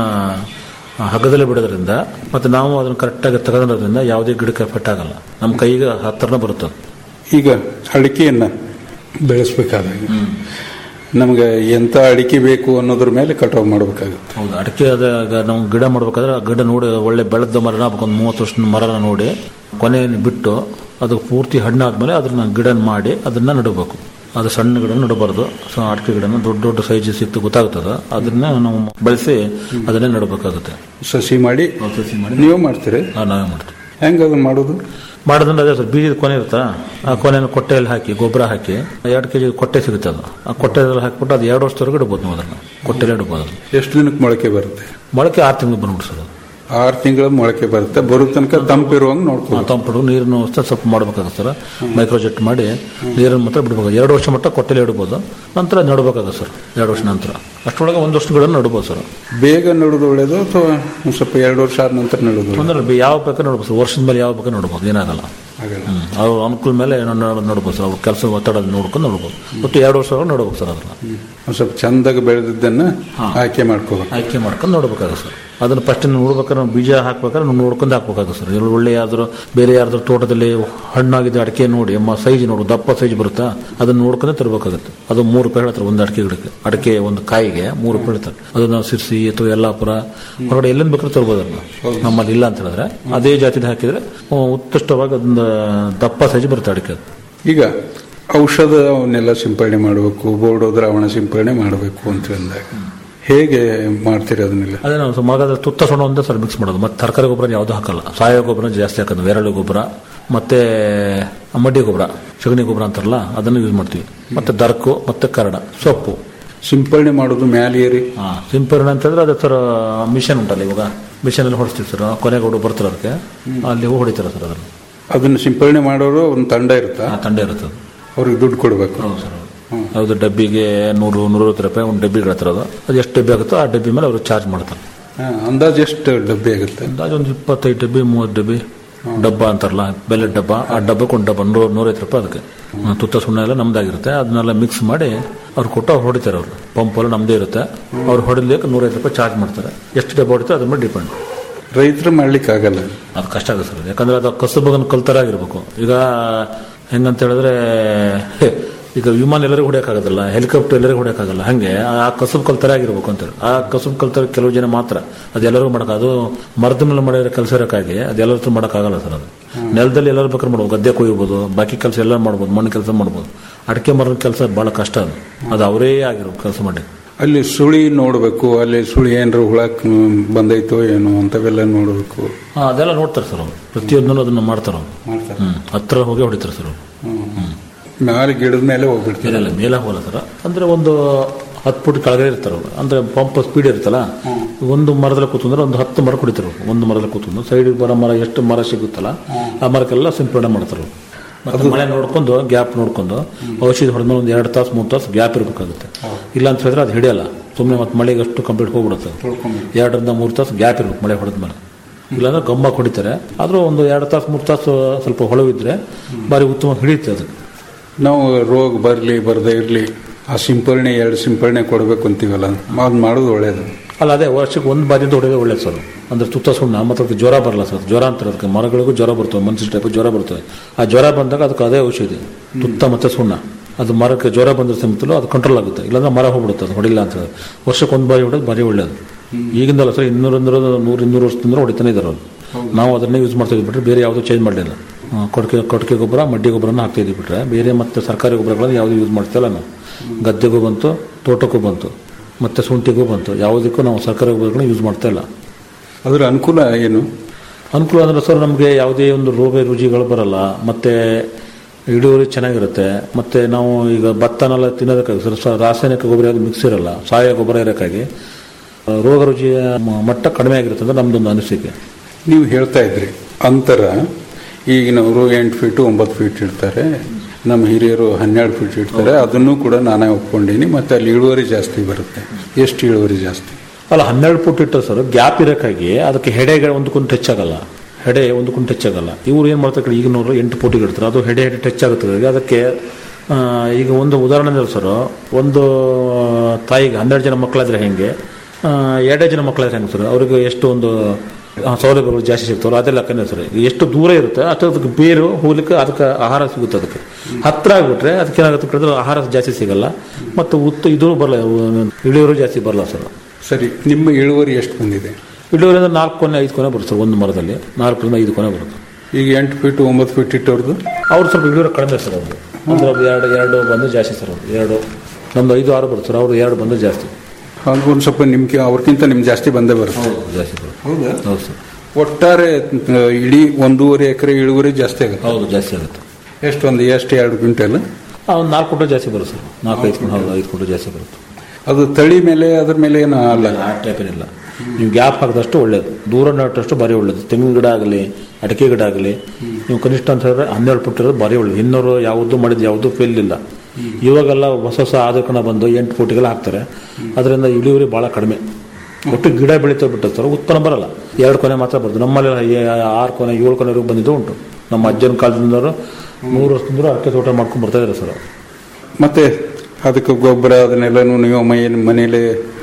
ಆ, ಹಗ್ಗದಲ್ಲೇ ಬಿಡೋದ್ರಿಂದ ಮತ್ತೆ ನಾವು ಅದನ್ನ ಕರೆಕ್ಟಾಗಿ ತಗೊಳೋದ್ರಿಂದ ಯಾವುದೇ ಗಿಡಕ್ಕೆ ಎಫೆಕ್ಟ್ ಆಗಲ್ಲ ನಮ್ಮ ಕೈಗೆ ಹತ್ರನೇ ಬರುತ್ತೆ ಅದು. ಈಗ ಅಡಿಕೆಯನ್ನ ಬೆಳೆಸ್ಬೇಕಾದಾಗ ನಮ್ಗೆ ಎಂತ ಅಡಿಕೆ ಬೇಕು ಅನ್ನೋದ್ರ ಮೇಲೆ ಕಟಾವ್ ಮಾಡ್ಬೇಕಾಗುತ್ತೆ ಹೌದು ಅಡಿಕೆ ಅದ ಈಗ ನಾವು ಗಿಡ ಮಾಡ್ಬೇಕಾದ್ರೆ ಆ ಗಿಡ ನೋಡಿ ಒಳ್ಳೆ ಬೆಳೆದ ಮರನ ಒಂದು ಮೂವತ್ತು ವರ್ಷದ ಮರನ ನೋಡಿ ಕೊನೆಯನ್ನು ಬಿಟ್ಟು ಅದು ಪೂರ್ತಿ ಹಣ್ಣಾದ್ಮೇಲೆ ಅದನ್ನ ಗಿಡ ಮಾಡಿ ಅದನ್ನ ನೆಡಬೇಕು ಅದು ಸಣ್ಣ ಗಿಡ ನೆಡಬಾರ್ದು ಸೊ ಅಡಿಕೆ ಗಿಡನ ದೊಡ್ಡ ದೊಡ್ಡ ಸೈಜ್ ಸಿಕ್ತು ಗೊತ್ತಾಗ್ತದೆ ಅದನ್ನ ನಾವು ಬೆಳೆಸಿ ಅದನ್ನೇ ನೆಡಬೇಕಾಗುತ್ತೆ ಸಸಿ ಮಾಡಿ ಸಸಿ ಮಾಡಿ ನೀವು ಮಾಡ್ತೀರಿ ನಾವೇ ಮಾಡ್ತೀವಿ ಹೆಂಗ ಅದನ್ನ ಮಾಡೋದು ಮಾಡೋದ್ರಿಂದ ಅದೇ ಸರ್ ಬೀಜದ ಕೊನೆ ಇರುತ್ತಾ ಆ ಕೊನೆಯನ್ನು ಕೊಟ್ಟೆಯಲ್ಲಿ ಹಾಕಿ ಗೊಬ್ಬರ ಹಾಕಿ ಎರಡು ಕೆಜಿ ಕೊಟ್ಟೆ ಸಿಗುತ್ತೆ ಅದು ಆ ಕೊಟ್ಟೆದಲ್ಲಿ ಹಾಕಿಬಿಟ್ಟು ಅದು ಎರಡು ವರ್ಷದವರೆಗೆ ಇಡ್ಬೋದು ನಾವು ಅದನ್ನು ಕೊಟ್ಟೆಲೆ ಇಡ್ಬೋದು ಅದನ್ನ ಎಷ್ಟು ದಿನಕ್ಕೆ ಮೊಳಕೆ ಬರುತ್ತೆ ಮೊಳಕೆ ಆರು ತಿಂಗಳು ಬಂದ್ಬಿಟ್ಟು ಸರ್ ಅದು ಆರು ತಿಂಗಳ ಮೊಳಕೆ ಬರುತ್ತೆ ಬರೋ ತನಕ ತಂಪಿರುವಂಗೆ ನೋಡ್ಕೋ ತಂಪಿಡು ನೀರನ್ನು ವ್ಯವಸ್ಥೆ ಸ್ವಲ್ಪ ಮಾಡಬೇಕಾಗುತ್ತೆ ಸರ್ ಮೈಕ್ರೋಜೆಟ್ ಮಾಡಿ ನೀರನ್ನು ಮಾತ್ರ ಬಿಡ್ಬೇಕು ಎರಡು ವರ್ಷ ಮಟ್ಟ ಕೊಟ್ಟೆಲೆ ಇಡ್ಬೋದು ನಂತರ ನೆಡಬೇಕಾಗುತ್ತೆ ಸರ್ ಎರಡು ವರ್ಷ ನಂತರ ಅಷ್ಟರೊಳಗೆ ಒಂದು ವರ್ಷಗಳನ್ನು ನೆಡ್ಬೋದು ಸರ್ ಬೇಗ ನೆಡೋದು ಒಳ್ಳೇದು ಅಥವಾ ಒಂದ್ ಸ್ವಲ್ಪ ಎರಡು ವರ್ಷ ಆದ ನಂತರ ನೆಡೋದು ಒಳ್ಳೇದು? ತೊಂದರೆ ಇಲ್ಲ. ಯಾವ ಬೇಕಾದ್ರೆ ನೋಡ್ಬೋದು ಸರ್ ವರ್ಷದ ಮೇಲೆ ಯಾವ ಬೇಕಾದ್ರೆ ನೋಡ್ಬೋದು ಏನಾಗಲ್ಲ ಆಗಲ್ಲ. ಹ್ಮ್. ಅವ್ರ ಅನುಕೂಲ ಮೇಲೆ ಏನೋ ನೋಡ್- ನೋಡ್ಬೋದು ಸರ್ ಅವ್ರ ಕೆಲಸ ಒತ್ತಡ ನೋಡ್ಕೊಂಡು ನೋಡ್ಬೋದು ಒಟ್ಟು ಎರಡು ವರ್ಷ ನೋಡ್ಬೇಕು ಸರ್ ಅದನ್ನ ಒಂದ್ ಸ್ವಲ್ಪ ಚಂದಾಗಿ ಬೆಳೆದಿದ್ದನ್ನ ಆಯ್ಕೆ ಮಾಡ್ಕೋಬೇಕು ಆಯ್ಕೆ ಮಾಡ್ಕೊಂಡು ನೋಡ್ಬೇಕಾಗುತ್ತೆ ಸರ್ ಅದನ್ನ ಫಸ್ಟ್ ನೋಡ್ಬೇಕಾದ್ರೆ ನಾವು ಬೀಜ ಹಾಕ್ಬೇಕಾದ್ರೆ ನಾವು ನೋಡ್ಕೊಂಡು ಹಾಕ್ಬೇಕಾಗುತ್ತೆ ಸರ್ ಇಲ್ಲಿ ಒಳ್ಳೆ ಯಾವ್ದಾದ್ರು ಬೇರೆ ಯಾರ್ದಾದ್ರು ತೋಟದಲ್ಲಿ ಹಣ್ಣಾಗಿದ್ದ ಅಡಿಕೆ ನೋಡಿ ಸೈಜ್ ನೋಡು ದಪ್ಪ ಸೈಜ್ ಬರುತ್ತಾ ಅದನ್ನ ನೋಡ್ಕೊಂಡೆ ತರಬೇಕಾಗುತ್ತೆ ಅದು ಮೂರು ರೂಪಾಯಿ ಹೇಳ್ತಾರೆ ಒಂದು ಅಡಿಕೆ ಗಿಡಕ್ಕೆ ಅಡಿಕೆ ಒಂದು ಕಾಯಿಗೆ ಮೂರು ರೂಪಾಯಿ ಹೇಳ್ತಾರೆ ಅದನ್ನ ಸಿರ್ಸಿ ಅಥವಾ ಯಲ್ಲಾಪುರ ಹೊರಗಡೆ ಎಲ್ಲಿಂದ ಬೇಕಾದ್ರೂ ತರ್ಬೋದು ಅದನ್ನ ನಮ್ಮಲ್ಲಿ ಇಲ್ಲ ಅಂತ ಹೇಳಿದ್ರೆ ಅದೇ ಜಾತಿದ ಹಾಕಿದ್ರೆ ಆ, ಉತ್ಕೃಷ್ಟವಾಗಿ ಅದೊಂದು ದಪ್ಪ ಸೈಜ್ ಬರುತ್ತೆ ಅಡಿಕೆ ಅದು. ಈಗ ಔಷಧ ಅವನ್ನೆಲ್ಲ ಸಿಂಪಡಣೆ ಮಾಡಬೇಕು ಬೋರ್ಡೋ ದ್ರಾವಣ ಸಿಂಪಡಣೆ ಮಾಡಬೇಕು ಅಂತ ಅಂದಾಗ ಹೇಗೆ ಮಾಡ್ತೀರಿ ಅದನ್ನೆಲ್ಲ ಅದೇ ನಾವು ಮಗದ ತುತ್ತ ಸೊಣ ಒಂದೇ ಸರ್ ಮಿಕ್ಸ್ ಮಾಡೋದು ಮತ್ತೆ ತರಕಾರಿ ಗೊಬ್ಬರ ಯಾವುದು ಹಾಕಲ್ಲ ಸಾವಯವ ಗೊಬ್ಬರ ಜಾಸ್ತಿ ಹಾಕೋದು ಬೇರಳೆ ಗೊಬ್ಬರ ಮತ್ತೆ ಮಡ್ಡಿ ಗೊಬ್ಬರ ಸಗಣಿ ಗೊಬ್ಬರ ಅಂತಾರಲ್ಲ ಅದನ್ನು ಯೂಸ್ ಮಾಡ್ತೀವಿ ಮತ್ತೆ ದರ್ಕು ಮತ್ತೆ ಕರಡ ಸೊಪ್ಪು ಸಿಂಪಡಣೆ ಮಾಡೋದು ಮ್ಯಾಲೆ ಏರಿ ಹಾ ಸಿಂಪರಣೆ ಅಂತಂದ್ರೆ ಅದೇ ಸರ್ ಮಿಷನ್ ಉಂಟಲ್ಲ ಇವಾಗ ಮಿಷನ್ ಅಲ್ಲಿ ಹೊಡಿಸ್ತೀವಿ ಸರ್ ಕೊನೆಗೋಡು ಬರ್ತಾರೆ ಅದಕ್ಕೆ ಅಲ್ಲಿ ಹೋಗಿ ಹೊಡಿತಾರೆ ಸರ್ ಅದನ್ನು ಅದನ್ನ ಸಿಂಪಡಣೆ ಮಾಡೋರು ಒಂದು ತಂಡ ಇರುತ್ತಾ ಆ ತಂಡ ಇರುತ್ತೆ ಅದು ಅವ್ರಿಗೆ ದುಡ್ಡು ಕೊಡಬೇಕು ಹೌದು ಸರ್ ಹೌದು ಡಬ್ಬಿಗೆ ನೂರು ನೂರೈವತ್ತು ರೂಪಾಯಿ ಒಂದು ಡಬ್ಬಿ ಹೇಳ್ತಾರೆ ಅದು ಅದು ಎಷ್ಟು ಡಬ್ಬಿ ಆಗುತ್ತೋ ಆ ಡಬ್ಬಿ ಮೇಲೆ ಅವರು ಚಾರ್ಜ್ ಮಾಡ್ತಾರೆ ಅಂದಾಜು ಎಷ್ಟು ಡಬ್ಬಿ ಆಗುತ್ತೆ ಅಂದಾಜು ಒಂದು ಇಪ್ಪತ್ತೈದು ಡಬ್ಬಿ ಮೂವತ್ತು ಡಬ್ಬಿ ಡಬ್ಬ ಅಂತಾರಲ್ಲ ಬೆಲೆ ಡಬ್ಬ ಆ ಡಬ್ಬಕ್ಕೆ ಒಂದು ಡಬ್ಬ ನೂರ ನೂರೈವತ್ತು ರೂಪಾಯಿ ಅದಕ್ಕೆ ಆ, ತುತ್ತ ಸುಣ್ಣ ಎಲ್ಲ ನಮ್ದಾಗಿರುತ್ತೆ ಅದನ್ನೆಲ್ಲ ಮಿಕ್ಸ್ ಮಾಡಿ ಅವ್ರು ಕೊಟ್ಟು ಅವ್ರು ಹೊಡಿತಾರೆ ಅವರು ಪಂಪ್ ಎಲ್ಲ ನಮ್ದೇ ಇರುತ್ತೆ ಅವ್ರು ಹೊಡಿಲಿಕ್ಕೆ ನೂರೈವತ್ತು ರೂಪಾಯಿ ಚಾರ್ಜ್ ಮಾಡ್ತಾರೆ ಎಷ್ಟು ಡಬ್ಬ ಹೊಡಿತಾರೆ ಅದ್ರ ಮೇಲೆ ಡಿಪೆಂಡ್ ರೈತರು ಮಾಡ್ಲಿಕ್ಕೆ ಆಗಲ್ಲ ಅದು ಕಷ್ಟ ಆಗುತ್ತೆ ಸರ್ ಯಾಕಂದ್ರೆ ಅದು ಕಸಬಗನ್ ಕಲ್ತರಾಗಿರ್ಬೇಕು ಈಗ ಹೆಂಗಂತ ಹೇಳಿದ್ರೆ ಹೇ, ಈಗ ವಿಮಾನ ಎಲ್ಲರಿಗೂ ಹೊಡೆಯೋಕ್ಕಾಗೋದಿಲ್ಲ ಹೆಲಿಕಾಪ್ಟರ್ ಎಲ್ಲರಿಗೂ ಹೊಡೆಯೋಕ್ಕಾಗಲ್ಲ ಹಂಗೆ ಆ ಕಸಬ್ ಕಲ್ತರಾಗಿರ್ಬೇಕು ಅಂತೇಳಿ ಆ ಕಸಬ್ ಕಲ್ತರ ಕೆಲವು ಜನ ಮಾತ್ರ ಅದೆಲ್ಲರಿಗೂ ಮಾಡಕ್ಕೆ ಅದು ಮರದ ಮೇಲೆ ಮಾಡಿರೋ ಕೆಲಸ ಇರೋಕ್ಕಾಗಿ ಅದೆಲ್ಲರೂ ಮಾಡೋಕ್ಕಾಗಲ್ಲ ಸರ್ ಅದು ನೆಲದಲ್ಲಿ ಎಲ್ಲರೂ ಬೇಕಾದ್ರೆ ಮಾಡ್ಬೋದು ಗದ್ದೆ ಕೊಯ್ಬೋದು ಬಾಕಿ ಕೆಲಸ ಎಲ್ಲ ಮಾಡ್ಬೋದು ಮಣ್ಣು ಕೆಲಸ ಮಾಡ್ಬೋದು ಅಡಿಕೆ ಮರದ ಕೆಲಸ ಬಹಳ ಕಷ್ಟ ಅದು ಅದು ಅವರೇ ಆಗಿರೋ ಕೆಲಸ ಮಾಡಿ ಅಲ್ಲಿ ಸುಳಿ ನೋಡಬೇಕು ಅಲ್ಲಿ ಸುಳಿ ಏನಾರ ಹುಳ ಕ್- ಬಂದೈತೋ ಏನೋ ಅಂತವೆಲ್ಲ ನೋಡಬೇಕು ಹಾ, ಅದೆಲ್ಲ ನೋಡ್ತಾರೆ ಸರ್ ಅವರು ಪ್ರತಿಯೊಂದನ್ನು ಅದನ್ನ ಮಾಡ್ತಾರೆ ಅವರು ಹ್ಮ್ ಹತ್ರ ಹೋಗಿ ಹೊಡಿತಾರೆ ಸರ್ ಅವರು ಮ್ಯಾಲೆ ಗಿಡದ ಮೇಲೆ ಹೋಗ್ಬಿಡ್ತಾರೆ ಇಲ್ಲ ಮೇಲೆ ಹೋಗಲ್ಲ ಸರ್ ಅಂದ್ರೆ ಒಂದು ಹತ್ತು ಫುಟ್ ಕೆಳಗಡೆ ಇರ್ತಾರೆ ಅವ್ರು ಅಂದ್ರೆ ಪಂಪ್ ಸ್ಪೀಡ್ ಇರುತ್ತಲ್ಲ ಒಂದು ಮರದಲ್ಲಿ ಕೂತ್ಕೊಂಡ್ರೆ ಒಂದು ಹತ್ತು ಮರ ಕುಡಿತಾರೆ ಅವ್ರು. ಒಂದು ಮರದಲ್ಲಿ ಕೂತ್ಕೊಂಡು ಸೈಡಿಗೆ ಬರೋ ಮರ ಎಷ್ಟು ಮರ ಸಿಗುತ್ತಲ್ಲ ಆ ಮರಕ್ಕೆಲ್ಲ ಸಿಂಪಡಣೆ ಮಾಡ್ತಾರೆ ಅವ್ರು. ಮತ್ತೆ ಮಳೆ ನೋಡ್ಕೊಂಡು ಗ್ಯಾಪ್ ನೋಡ್ಕೊಂಡು ಔಷಧಿ ಹೊಡೆದ್ಮೇಲೆ ಒಂದು ಎರಡು ತಾಸು ಮೂರು ತಾಸು ಗ್ಯಾಪ್ ಇರಬೇಕಾಗುತ್ತೆ ಇಲ್ಲ ಅಂತ ಹೇಳಿದ್ರೆ ಅದು ಹಿಡಿಯಲ್ಲ ಸುಮ್ಮನೆ ಮತ್ತೆ ಮಳೆಗೆ ಅಷ್ಟು ಕಂಪ್ಲೀಟ್ ಹೋಗ್ಬಿಡುತ್ತೆ ಅದು. ಎರಡರಿಂದ ಮೂರು ತಾಸು ಗ್ಯಾಪ್ ಇರ್ಬೇಕು ಮಳೆ ಹೊಡೆದ್ಮೇಲೆ ಇಲ್ಲಾಂದ್ರೆ ಗಮ್ಮ ಹೊಡಿತಾರೆ ಆದ್ರೂ ಒಂದು ಎರಡು ತಾಸು ಮೂರು ತಾಸು ಸ್ವಲ್ಪ ಹೊಳವಿದ್ರೆ ಭಾರಿ ಉತ್ತಮ ಹಿಡಿಯುತ್ತೆ ಅದಕ್ಕೆ ನಾವು ರೋಗ ಬರಲಿ ಬರದೇ ಇರಲಿ ಆ ಸಿಂಪರಣೆ ಎರಡು ಸಿಂಪರಣೆ ಕೊಡಬೇಕು ಅಂತೀವಲ್ಲ ಅದು ಮಾಡೋದು ಒಳ್ಳೇದು ಅಲ್ಲ ಅದೇ ವರ್ಷಕ್ಕೆ ಒಂದು ಬಾರಿ ಅಂತ ಹೊಡೆಯೋದು ಒಳ್ಳೇದು ಸರ್ ಅಂದ್ರೆ ತುತ್ತ ಸುಣ್ಣ ಮತ್ತೆ ಅದಕ್ಕೆ ಜ್ವರ ಬರಲ್ಲ ಸರ್ ಜ್ವರ ಅಂತಾರೆ ಅದಕ್ಕೆ ಮರಗಳಿಗೂ ಜ್ವರ ಬರ್ತವೆ ಮನುಷ್ಯ ಟೈಪ್ ಜ್ವರ ಬರ್ತವೆ ಆ ಜ್ವರ ಬಂದಾಗ ಅದಕ್ಕೆ ಅದೇ ಔಷಧಿ ತುತ್ತ ಮತ್ತೆ ಸುಣ್ಣ ಅದು ಮರಕ್ಕೆ ಜ್ವರ ಬಂದ್ರೆ ಸಮೇತಲೂ ಅದು ಕಂಟ್ರೋಲ್ ಆಗುತ್ತೆ ಇಲ್ಲಾಂದ್ರೆ ಮರ ಹೋಗ್ಬಿಡುತ್ತೆ ಅದು ಹೊಡಿಲ್ಲ ಅಂತ ಹೇಳಿ ವರ್ಷಕ್ಕೆ ಒಂದು ಬಾರಿ ಹೊಡೆದು ಭಾರಿ ಒಳ್ಳೇದು ಈಗಿಂದಲ್ಲ ಸರ್ ಇನ್ನೂರ ನೂರು ಇನ್ನೂರು ವರ್ಷದಿಂದ ಹೊಡಿತಾನೆ ಇದ್ದಾರೆ ಅವ್ರು ನಾವು ಅದನ್ನೇ ಯೂಸ್ ಮಾಡ್ತಾ ಇದ್ವಿ ಬಿಟ್ರೆ ಬೇರೆ ಯಾವುದೂ ಚೇಂಜ್ ಮಾಡಲಿಲ್ಲ ಕೊಡಕೆ ಕೊಡಕೆ ಗೊಬ್ಬರ ಮಡ್ಡಿ ಗೊಬ್ಬರನ ಹಾಕ್ತಾ ಇದ್ವಿ ಬಿಟ್ರೆ ಬೇರೆ ಮತ್ತೆ ಸರ್ಕಾರಿ ಗೊಬ್ಬರಗಳನ್ನು ಯಾವುದೂ ಯೂಸ್ ಮಾಡ್ತಿಲ್ಲ ನಾವು ಗದ್ದೆಗೂ ಬಂತು ತೋಟಕ್ಕೂ ಬಂತು ಮತ್ತೆ ಶುಂಠಿಗೂ ಬಂತು ಯಾವುದಕ್ಕೂ ನಾವು ಸರ್ಕಾರಿ ಗೊಬ್ಬರಗಳನ್ನ ಯೂಸ್ ಮಾಡ್ತಾ ಇಲ್ಲ ಅದ್ರ ಅನುಕೂಲ ಏನು ಅನುಕೂಲ ಅಂದ್ರೆ ಸರ್ ನಮಗೆ ಯಾವುದೇ ಒಂದು ರೋಗ ರುಜಿಗಳು ಬರಲ್ಲ ಮತ್ತೆ ಇಳುವರಿ ಚೆನ್ನಾಗಿರುತ್ತೆ ಮತ್ತೆ ನಾವು ಈಗ ಭತ್ತನೆಲ್ಲ ತಿನ್ನೋದಕ್ಕಾಗಿ ಸರ್ ಸ- ರಾಸಾಯನಿಕ ಗೊಬ್ಬರ ಯಾವುದು ಮಿಕ್ಸ್ ಇರಲ್ಲ ಸಾವಯವ ಗೊಬ್ಬರ ಇರೋಕ್ಕಾಗಿ ಆ, ರೋಗ ರುಜಿಯ ಮ- ಮಟ್ಟ ಕಡಿಮೆ ಆಗಿರುತ್ತೆ ಅಂತ ನಮ್ದೊಂದು ಅನಿಸಿಕೆ ನೀವು ಹೇಳ್ತಾ ಇದ್ರಿ ಅಂತರ ಈಗಿನವರು ಎಂಟು ಫೀಟು ಒಂಬತ್ತು ಫೀಟ್ ಇಡ್ತಾರೆ ನಮ್ಮ ಹಿರಿಯರು ಹನ್ನೆರಡು ಫೀಟ್ ಇಡ್ತಾರೆ ಅದನ್ನು ಕೂಡ ನಾನೇ ಒಪ್ಕೊಂಡೀನಿ ಮತ್ತೆ ಅಲ್ಲಿ ಇಳುವರಿ ಜಾಸ್ತಿ ಬರುತ್ತೆ ಎಷ್ಟು ಇಳುವರಿ ಜಾಸ್ತಿ ಅಲ್ಲ ಹನ್ನೆರಡು ಫುಟ್ ಇಟ್ಟರೆ ಸರ್ ಗ್ಯಾಪ್ ಇರೋಕ್ಕಾಗಿ ಅದಕ್ಕೆ ಹೆಡೆ ಒಂದಕ್ಕೊಂದು ಟಚ್ ಆಗಲ್ಲ ಹೆಡೆ ಒಂದಕ್ಕೊಂದು ಟಚ್ ಆಗಲ್ಲ ಇವ್ರು ಏನು ಮಾಡ್ತಾರೆ ಈಗಿನವರು ಎಂಟು ಫುಟಿಗೆ ಇಡ್ತಾರೆ ಅದು ಹೆಡೆ ಹೆಡೆ ಟಚ್ ಆಗುತ್ತೆ ಅದಕ್ಕೆ ಆ, ಈಗ ಒಂದು ಉದಾಹರಣೆ ಇದೆ ಸರ್ ಒಂದು ತಾಯಿಗೆ ಹನ್ನೆರಡು ಜನ ಮಕ್ಕಳಾದ್ರೆ ಹೆಂಗೆ ಆ, ಎರಡೇ ಜನ ಮಕ್ಕಳಾದ್ರೆ ಹೆಂಗೆ ಸರ್ ಅವ್ರಿಗೆ ಎಷ್ಟು ಒಂದು ಆ, ಸೌಲಭ್ಯಗಳು ಜಾಸ್ತಿ ಸಿಗ್ತಾವಲ್ಲ ಅದೆಲ್ಲ ಲೆಕ್ಕನೇ ಸರ್ ಎಷ್ಟು ದೂರ ಇರುತ್ತೆ ಅಷ್ಟು ಅದಕ್ಕೆ ಬೇರು ಹೋಗ್ಲಿಕ್ಕೆ ಅದಕ್ಕೆ ಆಹಾರ ಸಿಗುತ್ತೆ ಅದಕ್ಕೆ ಹತ್ರ ಆಗ್ಬಿಟ್ರೆ ಅದಕ್ಕೆ ಏನಾಗುತ್ತೆ ಕೇಳಿದ್ರೆ ಆಹಾರ ಜಾಸ್ತಿ ಸಿಗಲ್ಲ ಮತ್ತು ಉತ್ತು ಇದು ಬರಲ್ಲ ಇಳಿಯೋರು ಜಾಸ್ತಿ ಬರಲ್ಲ ಸರ್ ಸರಿ ನಿಮ್ಮ ಇಳುವರಿ ಎಷ್ಟು ಬಂದಿದೆ ಇಳುವರಿ ಅಂದ್ರೆ ನಾಲ್ಕು ಕೊನೆ ಐದು ಕೊನೆ ಬರುತ್ತೆ ಸರ್ ಒಂದು ಮರದಲ್ಲಿ ನಾಲ್ಕರಿಂದ ಐದು ಕೊನೆ ಬರುತ್ತೆ ಈಗ ಎಂಟು ಫೀಟ್ ಒಂಬತ್ತು ಫೀಟ್ ಇಟ್ಟವ್ರದ್ದು ಅವ್ರು ಸ್ವಲ್ಪ ಇಳುವರಿ ಕಡಿಮೆ ಸರ್ ಅವರು ಅಂದ್ರೆ ಅವ್ರು ಎರಡು ಎರಡು ಬಂದು ಜಾಸ್ತಿ ಸರ್ ಅವರು ಎರಡು ನಮ್ದು ಐದು ಆರು ಬರುತ್ತೆ ಸರ್ ಅವ್ರು ಎರಡು ಬಂದು ಜಾಸ್ತಿ ಅದು ಒಂದು ಸ್ವಲ್ಪ ನಿಮ್ಗೆ ಅವ್ರಿಗಿಂತ ನಿಮ್ಗೆ ಜಾಸ್ತಿ ಬಂದೇ ಬರುತ್ತೆ ಜಾಸ್ತಿ ಬರುತ್ತೆ ಹೌದಾ ಹೌದು ಸರ್ ಒಟ್ಟಾರೆ ಆ, ಇಡೀ ಒಂದೂವರೆ ಎಕರೆ ಇಳುವರಿ ಜಾಸ್ತಿ ಆಗುತ್ತೆ ಹೌದು ಜಾಸ್ತಿ ಆಗುತ್ತೆ ಎಷ್ಟು ಒಂದು ಎಷ್ಟು ಎರಡು ಕ್ವಿಂಟಲ್ ಆ, ಒಂದು ನಾಲ್ಕು ಕುಂಟಲ್ ಜಾಸ್ತಿ ಬರುತ್ತೆ ಸರ್ ನಾಲ್ಕು ಐದು ಕುಂಟಲ್ ಹೌದು ಐದು ಕುಂಟಲ್ ಜಾಸ್ತಿ ಬರುತ್ತೆ ಅದು ತಳಿ ಮೇಲೆ ಅದ್ರ ಮೇಲೆ ಏನು ಅಲ್ಲ ಆ ಟೈಪ್ ಏನಿಲ್ಲ ನೀವು ಗ್ಯಾಪ್ ಹಾಕಿದಷ್ಟು ಒಳ್ಳೇದು ದೂರ ನೆಟ್ಟಷ್ಟು ಭಾರಿ ಒಳ್ಳೇದು ತೆಂಗಿನ ಗಿಡ ಆಗಲಿ ಅಡಿಕೆ ಗಿಡ ಆಗಲಿ ನೀವು ಕನಿಷ್ಠ ಅಂತ ಹೇಳಿದ್ರೆ ಹನ್ನೆರಡು ಫುಟ್ ಇರೋದು ಭಾರಿ ಒಳ್ಳೇದು ಇನ್ನೂರು ಯಾವುದು ಮಾಡಿದ್ದು ಯಾವುದು ಫೇಲ್ ಇಲ್ಲ ಇವಾಗೆಲ್ಲ ಹೊಸ ಹೊಸ ಆದಕನ ಬಂದು ಎಂಟು ಫುಟ್ಗೆಲ್ಲ ಹಾಕ್ತಾರೆ ಅದರಿಂದ ಇಳುವರಿ ಭಾಳ ಕಡಿಮೆ ಒಟ್ಟು ಗಿಡ ಬೆಳೀತಾ ಬಿಟ್ಟು ಸರ್ ಉತ್ಪನ್ನ ಬರಲ್ಲ ಎರಡು ಕೊನೆ ಮಾತ್ರ ಬರ್ತದೆ ನಮ್ಮಲ್ಲಿ ಆರು ಕೊನೆ ಏಳು ಕೊನೆವರೆಗೂ ಬಂದಿದ್ದು ಉಂಟು ನಮ್ಮ ಅಜ್ಜನ ಕಾಲದಿಂದವರು ನೂರು ವರ್ಷದಿಂದ ಅಡಿಕೆ ತೋಟ ಮಾಡ್ಕೊಂಡು ಬರ್ತಾ ಇದ್ದಾರೆ ಸರ್ ಮತ್ತೆ ಅದಕ್ಕೆ ಗೊಬ್ಬರ ಅದನ್ನೆಲ್ಲನೂ ನೀವು ಮನೆ ಮನೇಲೆ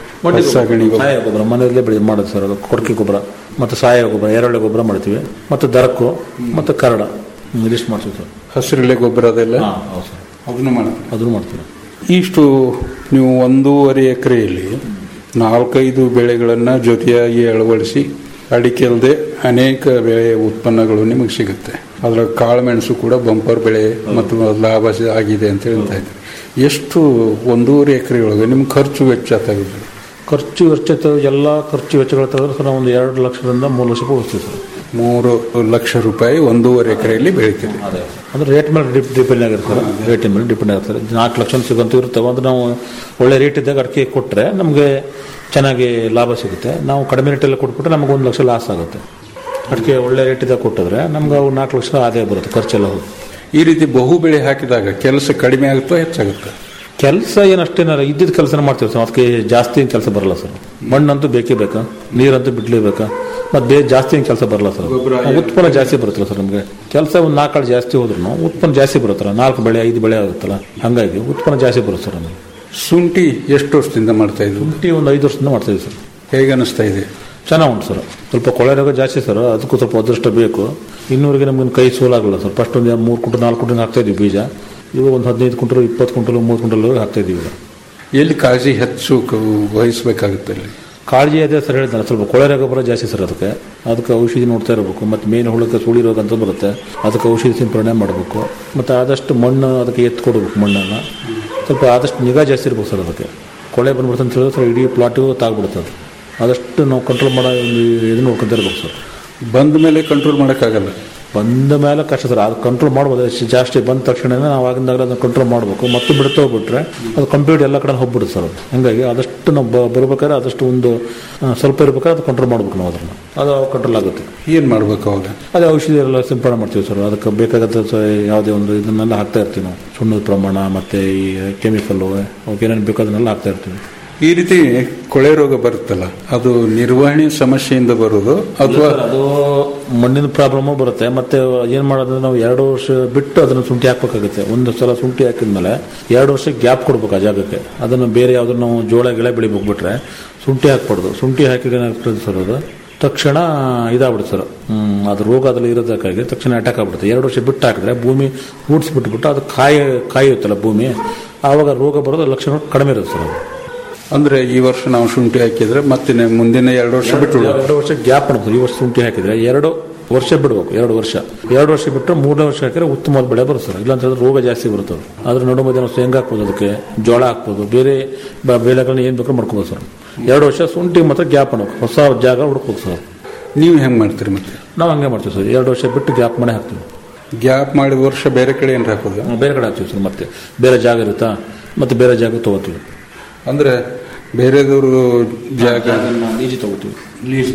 ಸಾಗಣೆ ಗೊಬ್ಬರ ಸಾವಯವ ಗೊಬ್ಬರ ಮನೆಯಲ್ಲೇ ಬೆಳೆ ಮಾಡೋದು ಸರ್ ಅದು ಕೊಡಕೆ ಗೊಬ್ಬರ ಮತ್ತು ಸಾವಯವ ಗೊಬ್ಬರ ಎರೆಹುಳ ಗೊಬ್ಬರ ಮಾಡ್ತೀವಿ ಮತ್ತು ದರಕು ಮತ್ತು ಕರಡ ಇದಿಷ್ಟು ಮಾಡ್ತೀವಿ ಸರ್ ಹಸಿರೆಲೆ ಗೊಬ್ಬರ ಅದೆಲ್ಲ ಹಾಂ ಹೌದು ಸರ್ ಅದನ್ನು ಮಾಡ್ತೀವಿ ಅದನ್ನು ಮಾಡ್ತೀವಿ ಇಷ್ಟು ನೀವು ಒಂದೂವರೆ ಎಕರೆಯಲ್ಲಿ ನಾಲ್ಕೈದು ಬೆಳೆಗಳನ್ನು ಜೊತೆಯಾಗಿ ಅಳವಡಿಸಿ ಅಡಿಕೆ ಅಲ್ಲದೆ ಅನೇಕ ಬೆಳೆ ಉತ್ಪನ್ನಗಳು ನಿಮಗೆ ಸಿಗುತ್ತೆ ಅದರ ಕಾಳುಮೆಣಸು ಕೂಡ ಬಂಪರ್ ಬೆಳೆ ಮತ್ತು ಲಾಭ ಆಗಿದೆ ಅಂತ ಹೇಳ್ತಾ ಇದ್ದಾರೆ ಎಷ್ಟು ಒಂದೂವರೆ ಎಕರೆ ಒಳಗೆ ನಿಮ್ಮ ಖರ್ಚು ವೆಚ್ಚ ತೆಗೆದು ಖರ್ಚು ವೆಚ್ಚ ತ- ಎಲ್ಲ ಖರ್ಚು ವೆಚ್ಚಗಳು ತೆಗೆದ್ರೆ ಸರ್ ನಾವು ಒಂದು ಎರಡು ಲಕ್ಷದಿಂದ ಮೂರು ಲಕ್ಷ ರೂಪಾಯಿ ಉಳಿಸ್ತೀವಿ ಸರ್ ಮೂರು ಲಕ್ಷ ರೂಪಾಯಿ ಒಂದೂವರೆ ಎಕರೆಯಲ್ಲಿ ಬೆಳಿತೀರಿ ಅದೇ ಅಂದ್ರೆ ರೇಟ್ ಮೇಲೆ ಡಿಪ್ ಡಿಪೆಂಡ್ ಆಗಿರ್ತಾರೆ ರೇಟ್ ಮೇಲೆ ಡಿಪೆಂಡ್ ಆಗಿರ್ತಾರೆ ನಾಲ್ಕು ಲಕ್ಷ ಸಿಗಂತೂ ಇರ್ತವೆ ಅಂದ್ರೆ ನಾವು ಒಳ್ಳೆ ರೇಟ್ ಇದ್ದಾಗ ಅಡಿಕೆ ಕೊಟ್ಟರೆ ನಮಗೆ ಚೆನ್ನಾಗಿ ಲಾಭ ಸಿಗುತ್ತೆ ನಾವು ಕಡಿಮೆ ರೇಟಲ್ಲಿ ಕೊಟ್ಬಿಟ್ರೆ ನಮಗೆ ಒಂದು ಲಕ್ಷ ಲಾಸ್ ಆಗುತ್ತೆ ಅಡಿಕೆ ಒಳ್ಳೆ ರೇಟ್ ಇದ್ದಾಗ ಕೊಟ್ಟಿದ್ರೆ ನಮ್ಗೆ ಅವು ನಾಲ್ಕು ಲಕ್ಷ ಆದಾಯ ಬರುತ್ತೆ ಖರ್ಚೆಲ್ಲ ಹೋಗಿ ಈ ರೀತಿ ಬಹು ಬೆಳೆ ಹಾಕಿದಾಗ ಕೆಲಸ ಕಡಿಮೆ ಆಗುತ್ತೋ ಹೆಚ್ಚಾಗುತ್ತೆ ಕೆಲಸ ಏನು ಅಷ್ಟೇನಾರ ಇದ್ದಿದ್ದ ಕೆಲಸನ ಮಾಡ್ತೀವಿ ಸರ್ ಅದಕ್ಕೆ ಜಾಸ್ತಿ ಏನು ಕೆಲಸ ಬರಲ್ಲ ಸರ್ ಮಣ್ಣಂತೂ ಬೇಕೇ ಬೇಕಾ ನೀರಂತೂ ಬಿಡ್ಲೇಬೇಕಾ ಮತ್ತೆ ಬೇರೆ ಜಾಸ್ತಿ ಏನು ಕೆಲಸ ಬರಲ್ಲ ಸರ್ ಉತ್ಪನ್ನ ಜಾಸ್ತಿ ಬರುತ್ತಲ್ಲ ಸರ್ ನಮಗೆ ಕೆಲಸ ಒಂದು ನಾಲ್ಕು ಜಾಸ್ತಿ ಹೋದ್ರೂ ಉತ್ಪನ್ನ ಜಾಸ್ತಿ ಬರುತ್ತಲ್ಲ ನಾಲ್ಕು ಬೆಳೆ ಐದು ಬೆಳೆ ಆಗುತ್ತಲ್ಲ ಹಾಗಾಗಿ ಉತ್ಪನ್ನ ಜಾಸ್ತಿ ಬರುತ್ತೆ ಸರ್ ನಮಗೆ ಶುಂಠಿ ಎಷ್ಟು ವರ್ಷದಿಂದ ಮಾಡ್ತಾ ಇದ್ರು ಶುಂಠಿ ಒಂದು ಐದು ವರ್ಷದಿಂದ ಮಾಡ್ತಾ ಇದ್ದೀವಿ ಸರ್ ಹೇಗೆ ಅನಿಸ್ತಾ ಇದೆ ಚೆನ್ನಾಗಿ ಉಂಟು ಸರ್ ಸ್ವಲ್ಪ ಕೊಳೆ ರೋಗ ಜಾಸ್ತಿ ಸರ್ ಅದಕ್ಕೂ ಸ್ವಲ್ಪ ಅದೃಷ್ಟ ಬೇಕು ಇನ್ನೂರಿಗೆ ನಮ್ಗೆ ಕೈ ಸೋಲಾಗಲ್ಲ ಸರ್ ಫಸ್ಟ್ ಒಂದು ಮೂರು ಕುಂಟಲ್ ನಾಲ್ಕು ಕುಂಟಲ್ ಹಾಕ್ತಾ ಇದೀವಿ ಬೀಜ ಇವಾಗ ಒಂದು ಹದಿನೈದು ಕುಂಟಲ್ ಇಪ್ಪತ್ತು ಕುಂಟಲ್ ಮೂರು ಕುಂಟಲ್ ಹಾಕ್ತಾ ಇದೀವಿ ಈಗ ಎಲ್ಲಿ ಕಾಳಜಿ ಹೆಚ್ಚು ಕ- ವಹಿಸ್ಬೇಕಾಗುತ್ತೆ ಅಲ್ಲಿ ಕಾಳಜಿ ಅದೇ ಸರ್ ಹೇಳಿದ್ದಾನೆ ಸ್ವಲ್ಪ ಕೊಳೆ ರೋಗ ಬರೋ ಜಾಸ್ತಿ ಸರ್ ಅದಕ್ಕೆ ಅದಕ್ಕೆ ಔಷಧಿ ನೋಡ್ತಾ ಇರಬೇಕು ಮತ್ತು ಮೇನ್ ಹುಳಕ್ಕೆ ಸುಳಿ ರೋಗ ಅಂತ ಬರುತ್ತೆ ಅದಕ್ಕೆ ಔಷಧಿ ಸಿಂಪರಣೆ ಮಾಡಬೇಕು ಮತ್ತು ಆದಷ್ಟು ಮಣ್ಣು ಅದಕ್ಕೆ ಎತ್ತು ಕೊಡಬೇಕು ಮಣ್ಣನ್ನು ಸ್ವಲ್ಪ ಆದಷ್ಟು ನಿಗಾ ಜಾಸ್ತಿ ಇರ್ಬೇಕು ಸರ್ ಅದಕ್ಕೆ ಕೊಳೆ ಬಂದ್ಬಿಡುತ್ತೆ ಅಂತ ಹೇಳಿದ್ರೆ ಸರ್ ಇಡೀ ಪ್ಲಾಟು ತಾಗ್ಬಿಡುತ್ತೆ ಅದು ಆದಷ್ಟು ನಾವು ಕಂಟ್ರೋಲ್ ಮಾಡೋ ಒಂದು ಇದು ನೋಡ್ಕೊಂತ ಇರ್ಬೇಕು ಸರ್ ಬಂದ ಮೇಲೆ ಕಂಟ್ರೋಲ್ ಮಾಡೋಕ್ಕಾಗಲ್ಲ ಬಂದ ಮೇಲೆ ಕಷ್ಟ ಸರ್ ಅದು ಕಂಟ್ರೋಲ್ ಮಾಡ್ಬೋದು ಎಷ್ಟು ಜಾಸ್ತಿ ಬಂದ ತಕ್ಷಣ ನಾವು ಆಗಿಂದಾಗಲೇ ಅದನ್ನು ಕಂಟ್ರೋಲ್ ಮಾಡಬೇಕು ಮತ್ತೆ ಬಿಡ್ತಾ ಹೋಗ್ಬಿಟ್ರೆ ಅದು ಕಂಪ್ಲೀಟ್ ಎಲ್ಲ ಕಡೆ ಹೋಗ್ಬಿಡುತ್ತೆ ಸರ್ ಅದು ಹಂಗಾಗಿ ಆದಷ್ಟು ನಾವು ಬ- ಬರ್ಬೇಕಾದ್ರೆ ಆದಷ್ಟು ಒಂದು ಆ, ಸ್ವಲ್ಪ ಇರ್ಬೇಕಾದ್ರೆ ಅದು ಕಂಟ್ರೋಲ್ ಮಾಡ್ಬೇಕು ನಾವು ಅದನ್ನು ಅದು ಕಂಟ್ರೋಲ್ ಆಗುತ್ತೆ ಏನು ಮಾಡ್ಬೇಕು ಅವಾಗ ಅದೇ ಔಷಧಿ ಎಲ್ಲ ಸಿಂಪಡಣೆ ಮಾಡ್ತೀವಿ ಸರ್ ಅದಕ್ಕೆ ಬೇಕಾಗತ್ತೆ ಸ- ಯಾವುದೇ ಒಂದು ಇದನ್ನೆಲ್ಲ ಹಾಕ್ತಾ ಇರ್ತೀವಿ ನಾವು ಸುಣ್ಣದ ಪ್ರಮಾಣ ಮತ್ತು ಈ ಕೆಮಿಕಲ್ಲು ಅವಕ್ಕೆ ಏನೇನು ಬೇಕೋ ಅದನ್ನೆಲ್ಲ ಹಾಕ್ತಾ ಇರ್ತೀವಿ ಈ ರೀತಿ ಕೊಳೆ ರೋಗ ಬರುತ್ತಲ್ಲ ಅದು ನಿರ್ವಹಣೆ ಸಮಸ್ಯೆಯಿಂದ ಬರೋದು ಅಥವಾ ಅದು ಮಣ್ಣಿನ ಪ್ರಾಬ್ಲಮ್ಮು ಬರುತ್ತೆ ಮತ್ತೆ ಏನು ಮಾಡೋದು ನಾವು ಎರಡು ವರ್ಷ ಬಿಟ್ಟು ಅದನ್ನು ಶುಂಠಿ ಹಾಕ್ಬೇಕಾಗುತ್ತೆ ಒಂದು ಸಲ ಶುಂಠಿ ಹಾಕಿದ್ಮೇಲೆ ಎರಡು ವರ್ಷ ಗ್ಯಾಪ್ ಕೊಡ್ಬೇಕು ಆ ಜಾಗಕ್ಕೆ ಅದನ್ನು ಬೇರೆ ಯಾವ್ದಾದ್ರು ನಾವು ಜೋಳ ಗಿಳ ಬೆಳಿ ಹೋಗ್ಬಿಟ್ರೆ ಶುಂಠಿ ಹಾಕ್ಬಾರ್ದು ಶುಂಠಿ ಹಾಕಿದ್ರೆ ಏನಾಗ್ತದೆ ಸರ್ ಅದು ತಕ್ಷಣ ಇದಾಗ್ಬಿಡುತ್ತೆ ಸರ್ ಹ್ಮ್, ಅದು ರೋಗ ಅದ್ರಲ್ಲಿ ಇರೋದಕ್ಕಾಗಿ ತಕ್ಷಣ ಅಟ್ಯಾಕ್ ಆಗ್ಬಿಡುತ್ತೆ ಎರಡು ವರ್ಷ ಬಿಟ್ಟು ಹಾಕಿದ್ರೆ ಭೂಮಿ ರೂಟ್ಸ್ ಬಿಟ್ಬಿಟ್ಟು ಅದು ಕಾಯಿ ಕಾಯುತ್ತಲ್ಲ ಭೂಮಿ ಆವಾಗ ರೋಗ ಬರೋದು ಲಕ್ಷಣ ಕಡಿಮೆ ಇರುತ್ತೆ ಸರ್ ಅದು ಅಂದ್ರೆ ಈ ವರ್ಷ ನಾವು ಶುಂಠಿ ಹಾಕಿದ್ರೆ ಮತ್ತೆ ನೆ- ಮುಂದಿನ ಎರಡು ವರ್ಷ ಬಿಟ್ಟು ಎರಡು ವರ್ಷ ಗ್ಯಾಪ್ ಮಾಡ್ಬೋದು ಈ ವರ್ಷ ಶುಂಠಿ ಹಾಕಿದ್ರೆ ಎರಡು ವರ್ಷ ಬಿಡ್ಬೇಕು ಎರಡು ವರ್ಷ ಎರಡು ವರ್ಷ ಬಿಟ್ಟು ಮೂರನೇ ವರ್ಷ ಹಾಕಿದ್ರೆ ಉತ್ತಮವಾದ ಬೆಳೆ ಬರುತ್ತೆ ಸರ್ ಇಲ್ಲ ಅಂತಂದ್ರೆ ರೋಗ ಜಾಸ್ತಿ ಬರುತ್ತೆ ಅದು. ಅದ್ರ ನಡು ಮಧ್ಯೆ ನಾವು ಶೇಂಗಾ ಹಾಕ್ಬೋದು ಅದಕ್ಕೆ ಜೋಳ ಹಾಕ್ಬೋದು ಬೇರೆ ಬ- ಬೆಳೆಗಳನ್ನ ಏನು ಬೇಕಾದ್ರೂ ಮಾಡ್ಕೋಬೋದು ಸರ್ ಎರಡು ವರ್ಷ ಶುಂಠಿ ಮಾತ್ರ ಗ್ಯಾಪ್ ಮಾಡ್ಬೇಕು ಹೊಸ ಜಾಗ ಹುಡುಕ್ಬೇಕು ಸರ್ ನೀವು ಹೆಂಗ್ ಮಾಡ್ತೀರಿ ಮತ್ತೆ ನಾವು ಹಂಗೆ ಮಾಡ್ತೀವಿ ಸರ್ ಎರಡು ವರ್ಷ ಬಿಟ್ಟು ಗ್ಯಾಪ್ ಮಾಡಿ ಹಾಕ್ತೀವಿ ಗ್ಯಾಪ್ ಮಾಡಿದ ವರ್ಷ ಬೇರೆ ಕಡೆ ಏನ್ ಹಾಕೋದು ನಾವು ಬೇರೆ ಕಡೆ ಹಾಕ್ತೀವಿ ಸರ್ ಮತ್ತೆ ಬೇರೆ ಜಾಗ ಇರುತ್ತಾ ಮತ್ತೆ ಬೇರೆ ಜಾಗ ತಗೋತೀವಿ ಅಂದ್ರೆ ಬೇರೆದವ್ರು ಜಾಗ ಈಜಿ ತಗೋತೀವಿ ಲೀಸ್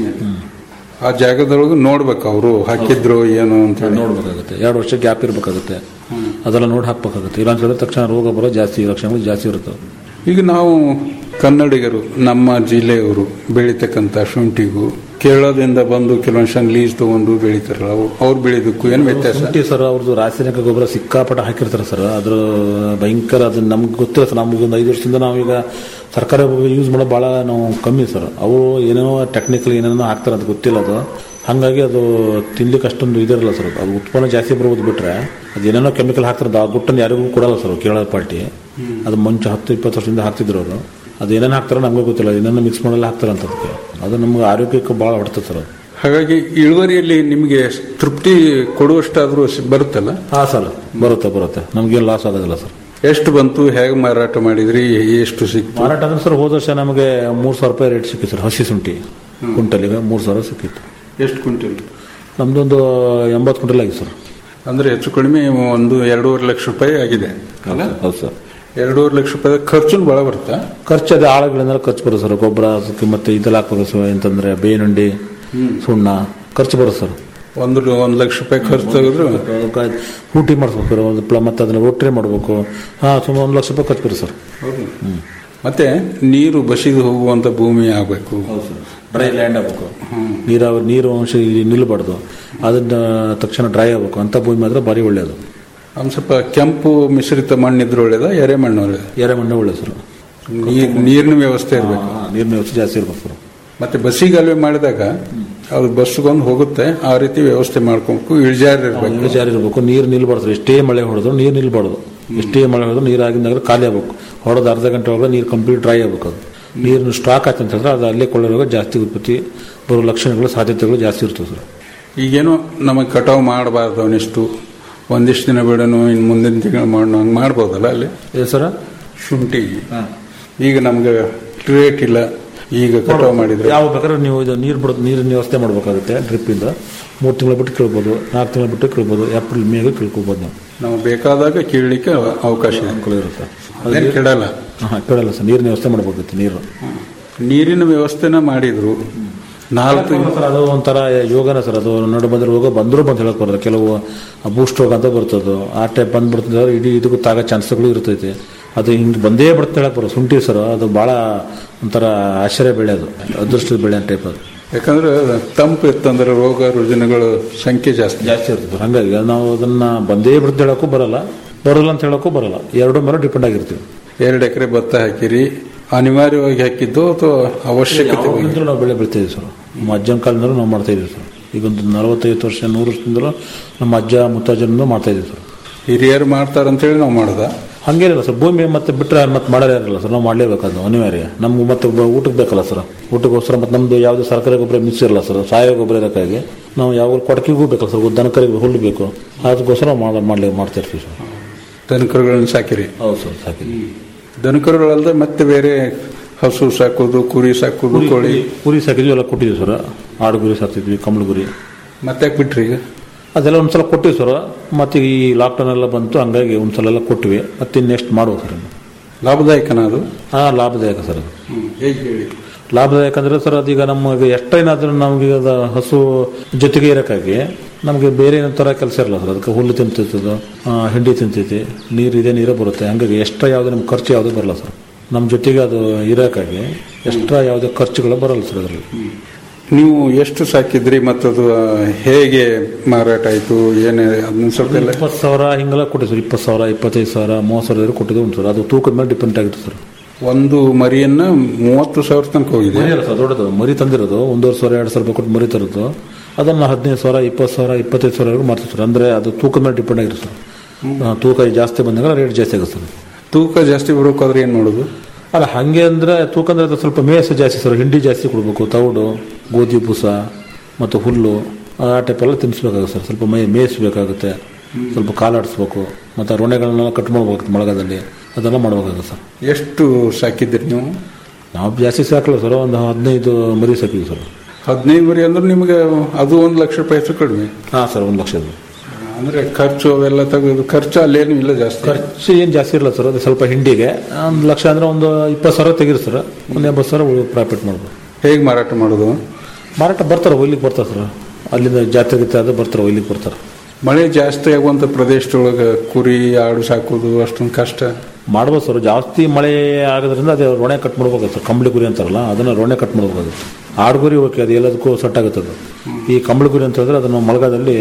ಆ ಜಾಗದೊಳಗೆ ನೋಡ್ಬೇಕು ಅವರು ಹಾಕಿದ್ರು ಏನು ಅಂತ ಹೇಳಿ ನೋಡ್ಬೇಕಾಗುತ್ತೆ ಎರಡು ವರ್ಷ ಗ್ಯಾಪ್ ಇರಬೇಕಾಗುತ್ತೆ ಅದೆಲ್ಲ ನೋಡಿ ಹಾಕ್ಬೇಕಾಗುತ್ತೆ ಇಲ್ಲ ಅಂತ ಹೇಳಿದ್ರೆ ತಕ್ಷಣ ರೋಗ ಬರೋ ಜಾಸ್ತಿ ಲಕ್ಷಣಗಳು ಜಾಸ್ತಿ ಇರುತ್ತೆ ಈಗ ನಾವು ಕನ್ನಡಿಗರು ನಮ್ಮ ಜಿಲ್ಲೆಯವರು ಬೆಳೀತಕ್ಕಂಥ ಶುಂಠಿಗೂ ಕೇರಳದಿಂದ ಬಂದು ಕೆಲವೊಂದು ಲೀಸ್ ತಗೊಂಡು ಬೆಳಿತಾರಲ್ಲ ಅವ್ರು ಅವ್ರು ಬೆಳೆದಕ್ಕೂ ಏನು ವ್ಯತ್ಯಾಸ ಶುಂಠಿ ಸರ್ ಅವ್ರದ್ದು ರಾಸಾಯನಿಕ ಗೊಬ್ಬರ ಸಿಕ್ಕಾಪಟ್ಟೆ ಹಾಕಿರ್ತಾರೆ ಸರ್ ಅದ್ರ ಭಯಂಕರ ಅದು ನಮ್ಗೆ ಗೊತ್ತಿಲ್ಲ ಸರ್ ನಮ್ಗೆ ಒಂದು ಐದು ವರ್ಷದಿಂದ ನಾವೀಗ ಸರ್ಕಾರ ಯೂಸ್ ಮಾಡೋ ಭಾಳ ನಾವು ಕಮ್ಮಿ ಸರ್ ಅವು ಏನೇನೋ ಟೆಕ್ನಿಕಲ್ ಏನೇನೋ ಹಾಕ್ತಾರೆ ಅದು ಗೊತ್ತಿಲ್ಲ ಅದು ಹಾಗಾಗಿ ಅದು ತಿನ್ಲಿಕ್ಕೆ ಅಷ್ಟೊಂದು ಇದಿರಲ್ಲ ಸರ್ ಅದು ಉತ್ಪನ್ನ ಜಾಸ್ತಿ ಬರ್ಬೋದು ಬಿಟ್ರೆ ಅದು ಏನೇನೋ ಕೆಮಿಕಲ್ ಹಾಕ್ತಾರೆ ಆ ಗುಟ್ಟನ್ನು ಯಾರಿಗೂ ಕೊಡಲ್ಲ ಸರ್ ಕೇರಳ ಪಾರ್ಟಿ ಅದು ಮುಂಚೆ ಹತ್ತು ಇಪ್ಪತ್ತು ವರ್ಷದಿಂದ ಹಾಕ್ತಿದ್ರು ಅವರು ಅದು ಏನೇನು ಹಾಕ್ತಾರೋ ನಮಗೆ ಗೊತ್ತಿಲ್ಲ ಏನೇನೋ ಮಿಕ್ಸ್ ಮಾಡಲ್ಲ ಹಾಕ್ತಾರೆ ಅಂತ ಅದಕ್ಕೆ ಅದು ನಮ್ಗೆ ಆರೋಗ್ಯಕ್ಕೆ ಭಾಳ ಹೊಡ್ತದೆ ಸರ್ ಅದು ಹಾಗಾಗಿ ಇಳುವರಿಯಲ್ಲಿ ನಿಮಗೆ ತೃಪ್ತಿ ಕೊಡುವಷ್ಟಾದ್ರೂ ಸಿ- ಬರುತ್ತಲ್ಲ ಹಾ ಸರ್ ಬರುತ್ತೆ ಬರುತ್ತೆ ನಮ್ಗೇನು ಲಾಸ್ ಆಗೋದಿಲ್ಲ ಸರ್ ಎಷ್ಟು ಬಂತು ಹೇಗೆ ಮಾರಾಟ ಮಾಡಿದ್ರಿ ಎಷ್ಟು ಸಿಕ್ತು ಮಾರಾಟ ಅಂದ್ರೆ ಸರ್ ಹೋದ ವರ್ಷ ನಮಗೆ ಮೂರು ಸಾವಿರ ರೂಪಾಯಿ ರೇಟ್ ಸಿಕ್ಕಿತ್ತು ಸರ್ ಹಸಿ ಶುಂಠಿ ಕ್ವಿಂಟಲಿಗೆ ಮೂರು ಸಾವಿರ ಸಿಕ್ಕಿತ್ತು ಎಷ್ಟು ಕ್ವಿಂಟಲ್ ನಮ್ದೊಂದು ಎಂಬತ್ತು ಕ್ವಿಂಟಲ್ ಆಗಿದೆ ಸರ್ ಅಂದ್ರೆ ಹೆಚ್ಚು ಕಡಿಮೆ ಒಂದು ಎರಡೂವರೆ ಲಕ್ಷ ರೂಪಾಯಿ ಆಗಿದೆ ಅಲ್ಲ ಹೌದು ಸರ್ ಎರಡೂವರೆ ಲಕ್ಷ ರೂಪಾಯಿ ಖರ್ಚು ಬಹಳ ಬರುತ್ತಾ ಖರ್ಚು ಅದೇ ಆಳುಗಳಿಂದ ಖರ್ಚು ಬರುತ್ತೆ ಸರ್ ಗೊಬ್ಬರ ಅದಕ್ಕೆ ಮತ್ತೆ ಇದೆಲ್ಲ ಹಾಕ್ಬೇಕು ಸರ್ ಎಂತಂದ್ರೆ ಬೇನುಂಡಿ ಸುಣ್ಣ ಖರ್ಚು ಬರುತ್ತೆ ಸರ್ ಒಂದು ಒಂದು ಲಕ್ಷ ರೂಪಾಯಿ ಖರ್ಚು ತೆಗೆದ್ರು ಅದಕ್ಕೆ ಊಟಿ ಮಾಡಿಸ್ಬೇಕು ಸರ್ ಒಂದು ಪ್ಲ ಮತ್ತೆ ಅದನ್ನ ರೊಟ್ಟಿ ಮಾಡಬೇಕು ಹಾಂ ಸುಮಾರು ಒಂದು ಲಕ್ಷ ರೂಪಾಯಿ ಖರ್ಚು ಬರುತ್ತೆ ಸರ್ ಮತ್ತೆ ನೀರು ಬಸಿದು ಹೋಗುವಂತ ಭೂಮಿ ಆಗಬೇಕು ಡ್ರೈ ಲ್ಯಾಂಡ್ ಆಗಬೇಕು ನೀರಾವರಿ ನೀರು ಅಂಶ ಇಲ್ಲಿ ನಿಲ್ಲಬಾರ್ದು ಅದನ್ನ ತಕ್ಷಣ ಡ್ರೈ ಆಗಬೇಕು ಅಂತ ಭೂಮಿ ಮಾತ್ರ ಭಾರಿ ಒಳ್ಳೆಯದು ಒಂದು ಸ್ವಲ್ಪ ಕೆಂಪು ಮಿಶ್ರಿತ ಮಣ್ಣಿದ್ರೆ ಒಳ್ಳೇದ ಎರೆ ಮಣ್ಣು ಒಳ್ಳೇದ ಎರೆ ಮಣ್ಣು ಒಳ್ಳೆಯದು ಸರ್ ನೀರ್ ನೀರಿನ ವ್ಯವಸ್ಥೆ ಇರಬೇಕು ನೀರಿನ ವ್ಯವಸ್ಥೆ ಜಾಸ್ತಿ ಇರ್ಬೇಕು ಸರ್ ಮತ್ತೆ ಬಸ್ಸಿಗಾಲುವೆ ಮಾಡಿದಾಗ ಅದು ಬಸ್ಗೊಂದು ಹೋಗುತ್ತೆ ಆ ರೀತಿ ವ್ಯವಸ್ಥೆ ಮಾಡ್ಬೇಕು ಇಳಿಜಾರು ಇರಬೇಕು ನೀರು ಜಾರಿ ಇರಬೇಕು ನೀರು ನಿಲ್ಬಾರ್ದು ಎಷ್ಟೇ ಮಳೆ ಹೊಡೆದ್ರು ನೀರು ನಿಲ್ಬಾರ್ದು ಎಷ್ಟೇ ಮಳೆ ಹೊಡೆದ್ರು ನೀರು ಆಗಿದ್ದಾಗ ಖಾಲಿ ಆಗ್ಬೇಕು ಹೊಡೆದು ಅರ್ಧ ಗಂಟೆ ಒಳಗೆ ನೀರು ಕಂಪ್ಲೀಟ್ ಡ್ರೈ ಆಗ್ಬೇಕು ಅದು ನೀರಿನ ಸ್ಟಾಕ್ ಆಯ್ತು ಅಂತ ಹೇಳಿದ್ರೆ ಅದು ಅಲ್ಲೇ ಕೊಳ್ಳೋವಾಗ ಜಾಸ್ತಿ ಉತ್ಪತ್ತಿ ಬರೋ ಲಕ್ಷಣಗಳು ಸಾಧ್ಯತೆಗಳು ಜಾಸ್ತಿ ಇರ್ತವೆ ಸರ್ ಈಗೇನೋ ನಮಗೆ ಕಟಾವು ಮಾಡಬಾರ್ದು ಅವನಿಷ್ಟು ಒಂದಿಷ್ಟು ದಿನ ಬಿಡೋನು ಇನ್ನು ಮುಂದಿನ ತಿಂಗಳು ಮಾಡೋಣ ಹಂಗೆ ಮಾಡ್ಬೋದಲ್ಲ ಅಲ್ಲಿ ಏ ಸರ ಶುಂಠಿ ಈಗ ನಮ್ಗೆ ರೇಟ್ ಇಲ್ಲ ಈಗ ಕಟಾವು ಮಾಡಿದ್ರೆ ಯಾವ ಬೇಕಾದ್ರೆ ನೀವು ಇದು ನೀರು ಬಿಡೋದು ನೀರಿನ ವ್ಯವಸ್ಥೆ ಮಾಡಬೇಕಾಗುತ್ತೆ ಡ್ರಿಪ್ಪಿಂದ ಮೂರು ತಿಂಗಳು ಬಿಟ್ಟು ಕೇಳ್ಬೋದು ನಾಲ್ಕು ತಿಂಗಳು ಬಿಟ್ಟು ಕೇಳ್ಬೋದು ಏಪ್ರಿಲ್ ಮೇಗೆ ಕೇಳ್ಕೊಬೋದು ನಾವು ನಾವು ಬೇಕಾದಾಗ ಕೀಳಲಿಕ್ಕೆ ಅವಕಾಶ ಇದೆ ಅನುಕೂಲ ಇರುತ್ತೆ ಅದೇನು ಕೆಡಲ್ಲ ಹಾಂ ಕೇಳಲ್ಲ ಸರ್ ನೀರಿನ ವ್ಯವಸ್ಥೆ ಮಾಡಬೇಕಾಗುತ್ತೆ ನೀರು ನೀರಿನ ವ್ಯವಸ್ಥೆನ ಮಾಡಿದ್ರು ನಾಲ್ಕು ಸರ್ ಅದು ಒಂಥರ ಯೋಗನ ಸರ್ ಅದು ನಡು ಬಂದ್ರೆ ರೋಗ ಬಂದರೂ ಬಂದು ಹೇಳಕ್ ಬರೋದು ಕೆಲವು ಬೂಸ್ಟ್ ರೋಗ ಅಂತ ಬರ್ತದೆ ಆ ಟೈಪ್ ಬಂದ್ಬಿಡ್ತದೆ ಇಡೀ ಇದಕ್ಕೂ ತಾಗ ಚಾನ್ಸ್ಗಳು ಇರ್ತೈತೆ ಅದು ಹಿಂಗೆ ಬಂದೇ ಬಿಡುತ್ತೆ ಹೇಳಕ್ ಬರೋದು ಶುಂಠಿ ಸರ್ ಅದು ಭಾಳ ಒಂಥರ ಆಶ್ಚರ್ಯ ಬೆಳೆ ಅದು ಅದೃಷ್ಟದ ಬೆಳೆ ಟೈಪ್ ಅದು ಯಾಕಂದ್ರೆ ತಂಪು ಇತ್ತಂದ್ರೆ ರೋಗ ರುಜಿನಗಳು ಸಂಖ್ಯೆ ಜಾಸ್ತಿ ಜಾಸ್ತಿ ಇರ್ತದೆ ಹಾಗಾಗಿ ನಾವು ಅದನ್ನ ಬಂದೇ ಬಿಡುತ್ತೆ ಹೇಳಕ್ಕೂ ಬರಲ್ಲ ಬರಲ್ಲ ಅಂತ ಹೇಳಕ್ಕೂ ಬರಲ್ಲ ಎರಡು ಮೇಲೆ ಡಿಪೆಂಡ್ ಆಗಿರ್ತೀವಿ ಎರಡು ಎಕರೆ ಭತ್ತ ಹಾಕಿರಿ ಅನಿವಾರ್ಯವಾಗಿ ಹಾಕಿದ್ದು ಅಥವಾ ಅವಶ್ಯಕತೆ ಯಾವಾಗಿಂದಲೂ ನಾವು ಬೆಳೆ ಬೆಳಿತೀವಿ ಸರ್ ನಮ್ಮ ಅಜ್ಜನ ಕಾಲದಿಂದಲೂ ನಾವು ಮಾಡ್ತಾ ಇದೀವಿ ಸರ್ ಈಗ ಒಂದು ನಲವತ್ತೈದು ವರ್ಷ ನೂರು ವರ್ಷದಿಂದಲೂ ನಮ್ಮ ಅಜ್ಜ ಮುತ್ತಜ್ಜನಿಂದ ಮಾಡ್ತಾ ಇದೀವಿ ಸರ್ ಹಿರಿಯರು ಮಾಡ್ತಾರಂತೇಳಿ ನಾವು ಮಾಡ್ದ ಹಂಗೇನಿಲ್ಲ ಸರ್ ಭೂಮಿ ಮತ್ತೆ ಬಿಟ್ಟರೆ ಮತ್ತೆ ಮಾಡೋರು ಯಾರಿಲ್ಲ ಸರ್ ನಾವು ಮಾಡಲೇಬೇಕು ಅದು ಅನಿವಾರ್ಯ ನಮ್ಗೆ ಮತ್ತೆ ಬ- ಊಟಕ್ಕೆ ಬೇಕಲ್ಲ ಸರ್ ಊಟಕ್ಕೋಸ್ಕರ ಮತ್ತೆ ನಮ್ಮದು ಯಾವುದೇ ಸರ್ಕಾರಿ ಗೊಬ್ಬರ ಮಿಕ್ಸ್ ಇರಲ್ಲ ಸರ್ ಸಾವಯವ ಗೊಬ್ಬರ ಇರೋಕ್ಕಾಗಿ ನಾವು ಯಾವ ಕೊಡಕಿಗೂ ಬೇಕಲ್ಲ ಸರ್ ದನಕರಿಗೆ ಹುಲ್ಲು ಬೇಕು ಅದಕ್ಕೋಸ್ಕರ ಮಾಡ ಮಾಡಲಿ ಮಾಡ್ತಾ ಇರ್ತೀವಿ ಸರ್ ದನಕರುಗಳನ್ನ ಸಾಕಿರಿ ಹೌದು ಸರ್ ಸಾಕಿ ದನಕರುಗಳಲ್ಲದೆ ಮತ್ತೆ ಬೇರೆ ಹಸು ಸಾಕೋದು ಕುರಿ ಸಾಕೋದು ಕೋಳಿ ಕುರಿ ಸಾಕಿದ್ವಿ ಎಲ್ಲ ಕೊಟ್ಟಿದ್ವಿ ಸರ್ ಆಡು ಗುರಿ ಸಾಕ್ತಿದ್ವಿ ಕಮಲ ಗುರಿ ಮತ್ತೆ ಯಾಕೆ ಬಿಟ್ರಿ ಈಗ ಅದೆಲ್ಲ ಒಂದ್ಸಲ ಕೊಟ್ಟಿವಿ ಸರ್ ಮತ್ತೆ ಈ ಲಾಕ್ಡೌನ್ ಎಲ್ಲ ಬಂತು ಹಂಗಾಗಿ ಒಂದ್ಸಲ ಎಲ್ಲ ಕೊಟ್ಟಿವಿ ಮತ್ತೆ ನೆಕ್ಸ್ಟ್ ಮಾಡುವ ಸರ್ ಇನ್ನು. ಲಾಭದಾಯಕನ ಅದು ಹಾಂ ಲಾಭದಾಯಕ ಸರ್ ಅದು ಹೇಗೆ ಹೇಳಿ ಲಾಭದಾಯಕ ಅಂದ್ರೆ ಸರ್ ಅದೀಗ ನಮಗೆ ಎಷ್ಟೇನಾದ್ರೂ ನಮಗೆ ಅದು ಹಸು ಜೊತೆಗೆ ಇರೋಕ್ಕಾಗಿ ನಮಗೆ ಬೇರೆ ಏನೋ ಥರ ಕೆಲಸ ಇರಲ್ಲ ಸರ್ ಅದಕ್ಕೆ ಹುಲ್ಲು ತಿಂತಿರ್ತದೆ ಹಿಂಡಿ ತಿಂತೈತಿ ನೀರು ಇದೆ ನೀರೇ ಬರುತ್ತೆ ಹಂಗಾಗಿ ಎಕ್ಸ್ಟ್ರಾ ಯಾವುದೇ ನಮ್ಗೆ ಖರ್ಚು ಯಾವುದೂ ಬರಲ್ಲ ಸರ್ ನಮ್ಮ ಜೊತೆಗೆ ಅದು ಇರೋಕ್ಕಾಗಿ ಎಕ್ಸ್ಟ್ರಾ ಯಾವುದೇ ಖರ್ಚುಗಳು ಬರಲ್ಲ ಸರ್ ಅದರಲ್ಲಿ ನೀವು ಎಷ್ಟು ಸಾಕಿದ್ರಿ ಮತ್ತದು ಹೇಗೆ ಮಾರಾಟ ಆಯ್ತು ಏನೇ ಅದನ್ನ ಸ್ವಲ್ಪ ಎಲ್ಲ ಇಪ್ಪತ್ತು ಸಾವಿರ ಹಿಂಗೆಲ್ಲ ಕೊಟ್ಟಿದ್ದು ಸರ್ ಇಪ್ಪತ್ತು ಸಾವಿರ ಇಪ್ಪತ್ತೈದು ಸಾವಿರ ಮೂವತ್ತು ಸಾವಿರ ಕೊಟ್ಟಿದ್ದು ಉಂಟು ಸರ್ ಅದು ತೂಕದ ಮೇಲೆ ಡಿಪೆಂಡ್ ಆಗಿತ್ತು ಸರ್ ಒಂದು ಮರಿಯನ್ನ ಮೂವತ್ತು ಸಾವಿರ ತನಕ ಹೋಗಿದೆ ಮರಿ ಅಲ್ಲ ಸರ್ ದೊಡ್ಡದು ಮರಿ ತಂದಿರೋದು ಒಂದೂವರೆ ಸಾವಿರ ಎರಡು ಸಾವಿರ ರೂಪಾಯಿ ಕೊಟ್ಟು ಮರಿ ತರೋದು ಅದನ್ನು ಹದಿನೈದು ಸಾವಿರ ಇಪ್ಪತ್ತು ಸಾವಿರ ಇಪ್ಪತ್ತೈದು ಸಾವಿರವರೆಗೂ ಮಾಡ್ತೀವಿ ಸರ್ ಅಂದರೆ ಅದು ತೂಕದ ಮೇಲೆ ಡಿಪೆಂಡ್ ಆಗಿರುತ್ತೆ ಸರ್ ಆ, ತೂಕ ಜಾಸ್ತಿ ಬಂದಾಗ ರೇಟ್ ಜಾಸ್ತಿ ಆಗುತ್ತೆ ಸರ್ ತೂಕ ಜಾಸ್ತಿ ಬರೋಕಾದ್ರೆ ಏನು ಮಾಡೋದು ಅಲ್ಲ ಹಾಗೆ ಅಂದರೆ ತೂಕ ಅಂದರೆ ಅದು ಸ್ವಲ್ಪ ಮೇಸು ಜಾಸ್ತಿ ಸರ್ ಹಿಂಡಿ ಜಾಸ್ತಿ ಕೊಡಬೇಕು ತೌಡು ಗೋಧಿ ಬೂಸ ಮತ್ತು ಹುಲ್ಲು ಆ ಟೈಪ್ ಎಲ್ಲ ತಿನ್ನಿಸ್ಬೇಕಾಗುತ್ತೆ ಸರ್ ಸ್ವಲ್ಪ ಮೈ ಮೇಯಿಸ್ಬೇಕಾಗುತ್ತೆ ಸ್ವಲ್ಪ ಕಾಲಾಡಿಸ್ಬೇಕು ಮತ್ತು ಆ ರೊಣೆಗಳನ್ನೆಲ್ಲ ಕಟ್ ಮಾಡ್ಬೇಕಾಗುತ್ತೆ ಮಳೆಗಾಲದಲ್ಲಿ ಅದೆಲ್ಲ ಮಾಡ್ಬೇಕಾಗುತ್ತೆ ಸರ್ ಎಷ್ಟು ಸಾಕಿದ್ರಿ ನೀವು ನಾವು ಜಾಸ್ತಿ ಸಾಕಲ್ಲ ಸರ್ ಒಂದು ಹದಿನೈದು ಮರಿ ಸಾಕಿದ್ವಿ ಸರ್ ಹದಿನೈದು ಮರಿ ಅಂದ್ರೆ ನಿಮಗೆ ಅದು ಒಂದು ಲಕ್ಷ ರೂಪಾಯಿ ಹೆಚ್ಚು ಕಡಿಮೆ ಹಾಂ ಸರ್ ಒಂದು ಲಕ್ಷದ ಅಂದ್ರೆ ಖರ್ಚು ಅವೆಲ್ಲ ತೆಗೆದು ಖರ್ಚು ಅಲ್ಲೇನು ಇಲ್ಲ ಜಾಸ್ತಿ ಖರ್ಚು ಏನು ಜಾಸ್ತಿ ಇರಲ್ಲ ಸರ್ ಅದು ಸ್ವಲ್ಪ ಹಿಂಡಿಗೆ ಒಂದು ಲಕ್ಷ ಅಂದ್ರೆ ಒಂದು ಇಪ್ಪತ್ತು ಸಾವಿರ ತೆಗೀರಿ ಸರ್ ಒಂದು ಎಂಬತ್ತು ಸಾವಿರ ಪ್ರಾಫಿಟ್ ಮಾಡ್ಬೋದು ಹೇಗೆ ಮಾರಾಟ ಮಾಡೋದು ಮಾರಾಟ ಬರ್ತಾರೆ ಒಯ್ಲಿಕ್ಕೆ ಬರ್ತಾರೆ ಸರ್ ಅಲ್ಲಿಂದ ಜಾತ್ರೆ ಗೀತ್ರೆ ಅದು ಬರ್ತಾರೆ ಒಯ್ಲಿಕ್ಕೆ ಬರ್ತಾರೆ ಮಳೆ ಜಾಸ್ತಿ ಆಗುವಂತ ಪ್ರದೇಶದೊಳಗೆ ಕುರಿ ಆಡು ಸಾಕೋದು ಅಷ್ಟೊಂದು ಕಷ್ಟ ಮಾಡ್ಬೋದು ಸರ್ ಜಾಸ್ತಿ ಮಳೆ ಆಗೋದ್ರಿಂದ ಅದೇ ರೊಣೆ ಕಟ್ ಮಾಡ್ಬೇಕಾಗುತ್ತೆ ಸರ್ ಕಂಬಳಿ ಗುರಿ ಅಂತಾರಲ್ಲ ಅದನ್ನ ರೊಣೆ ಕಟ್ ಮಾಡ್ಬೇಕಾಗುತ್ತೆ ಆಡುಗುರಿ ಓಕೆ ಅದು ಎಲ್ಲದಕ್ಕೂ ಸೆಟ್ ಆಗುತ್ತೆ ಅದು ಈ ಕಂಬಳಿ ಗುರಿ ಅಂತ ಹೇಳಿದ್ರೆ ಅದನ್ನು ಮಳೆಗಾಲದಲ್ಲಿ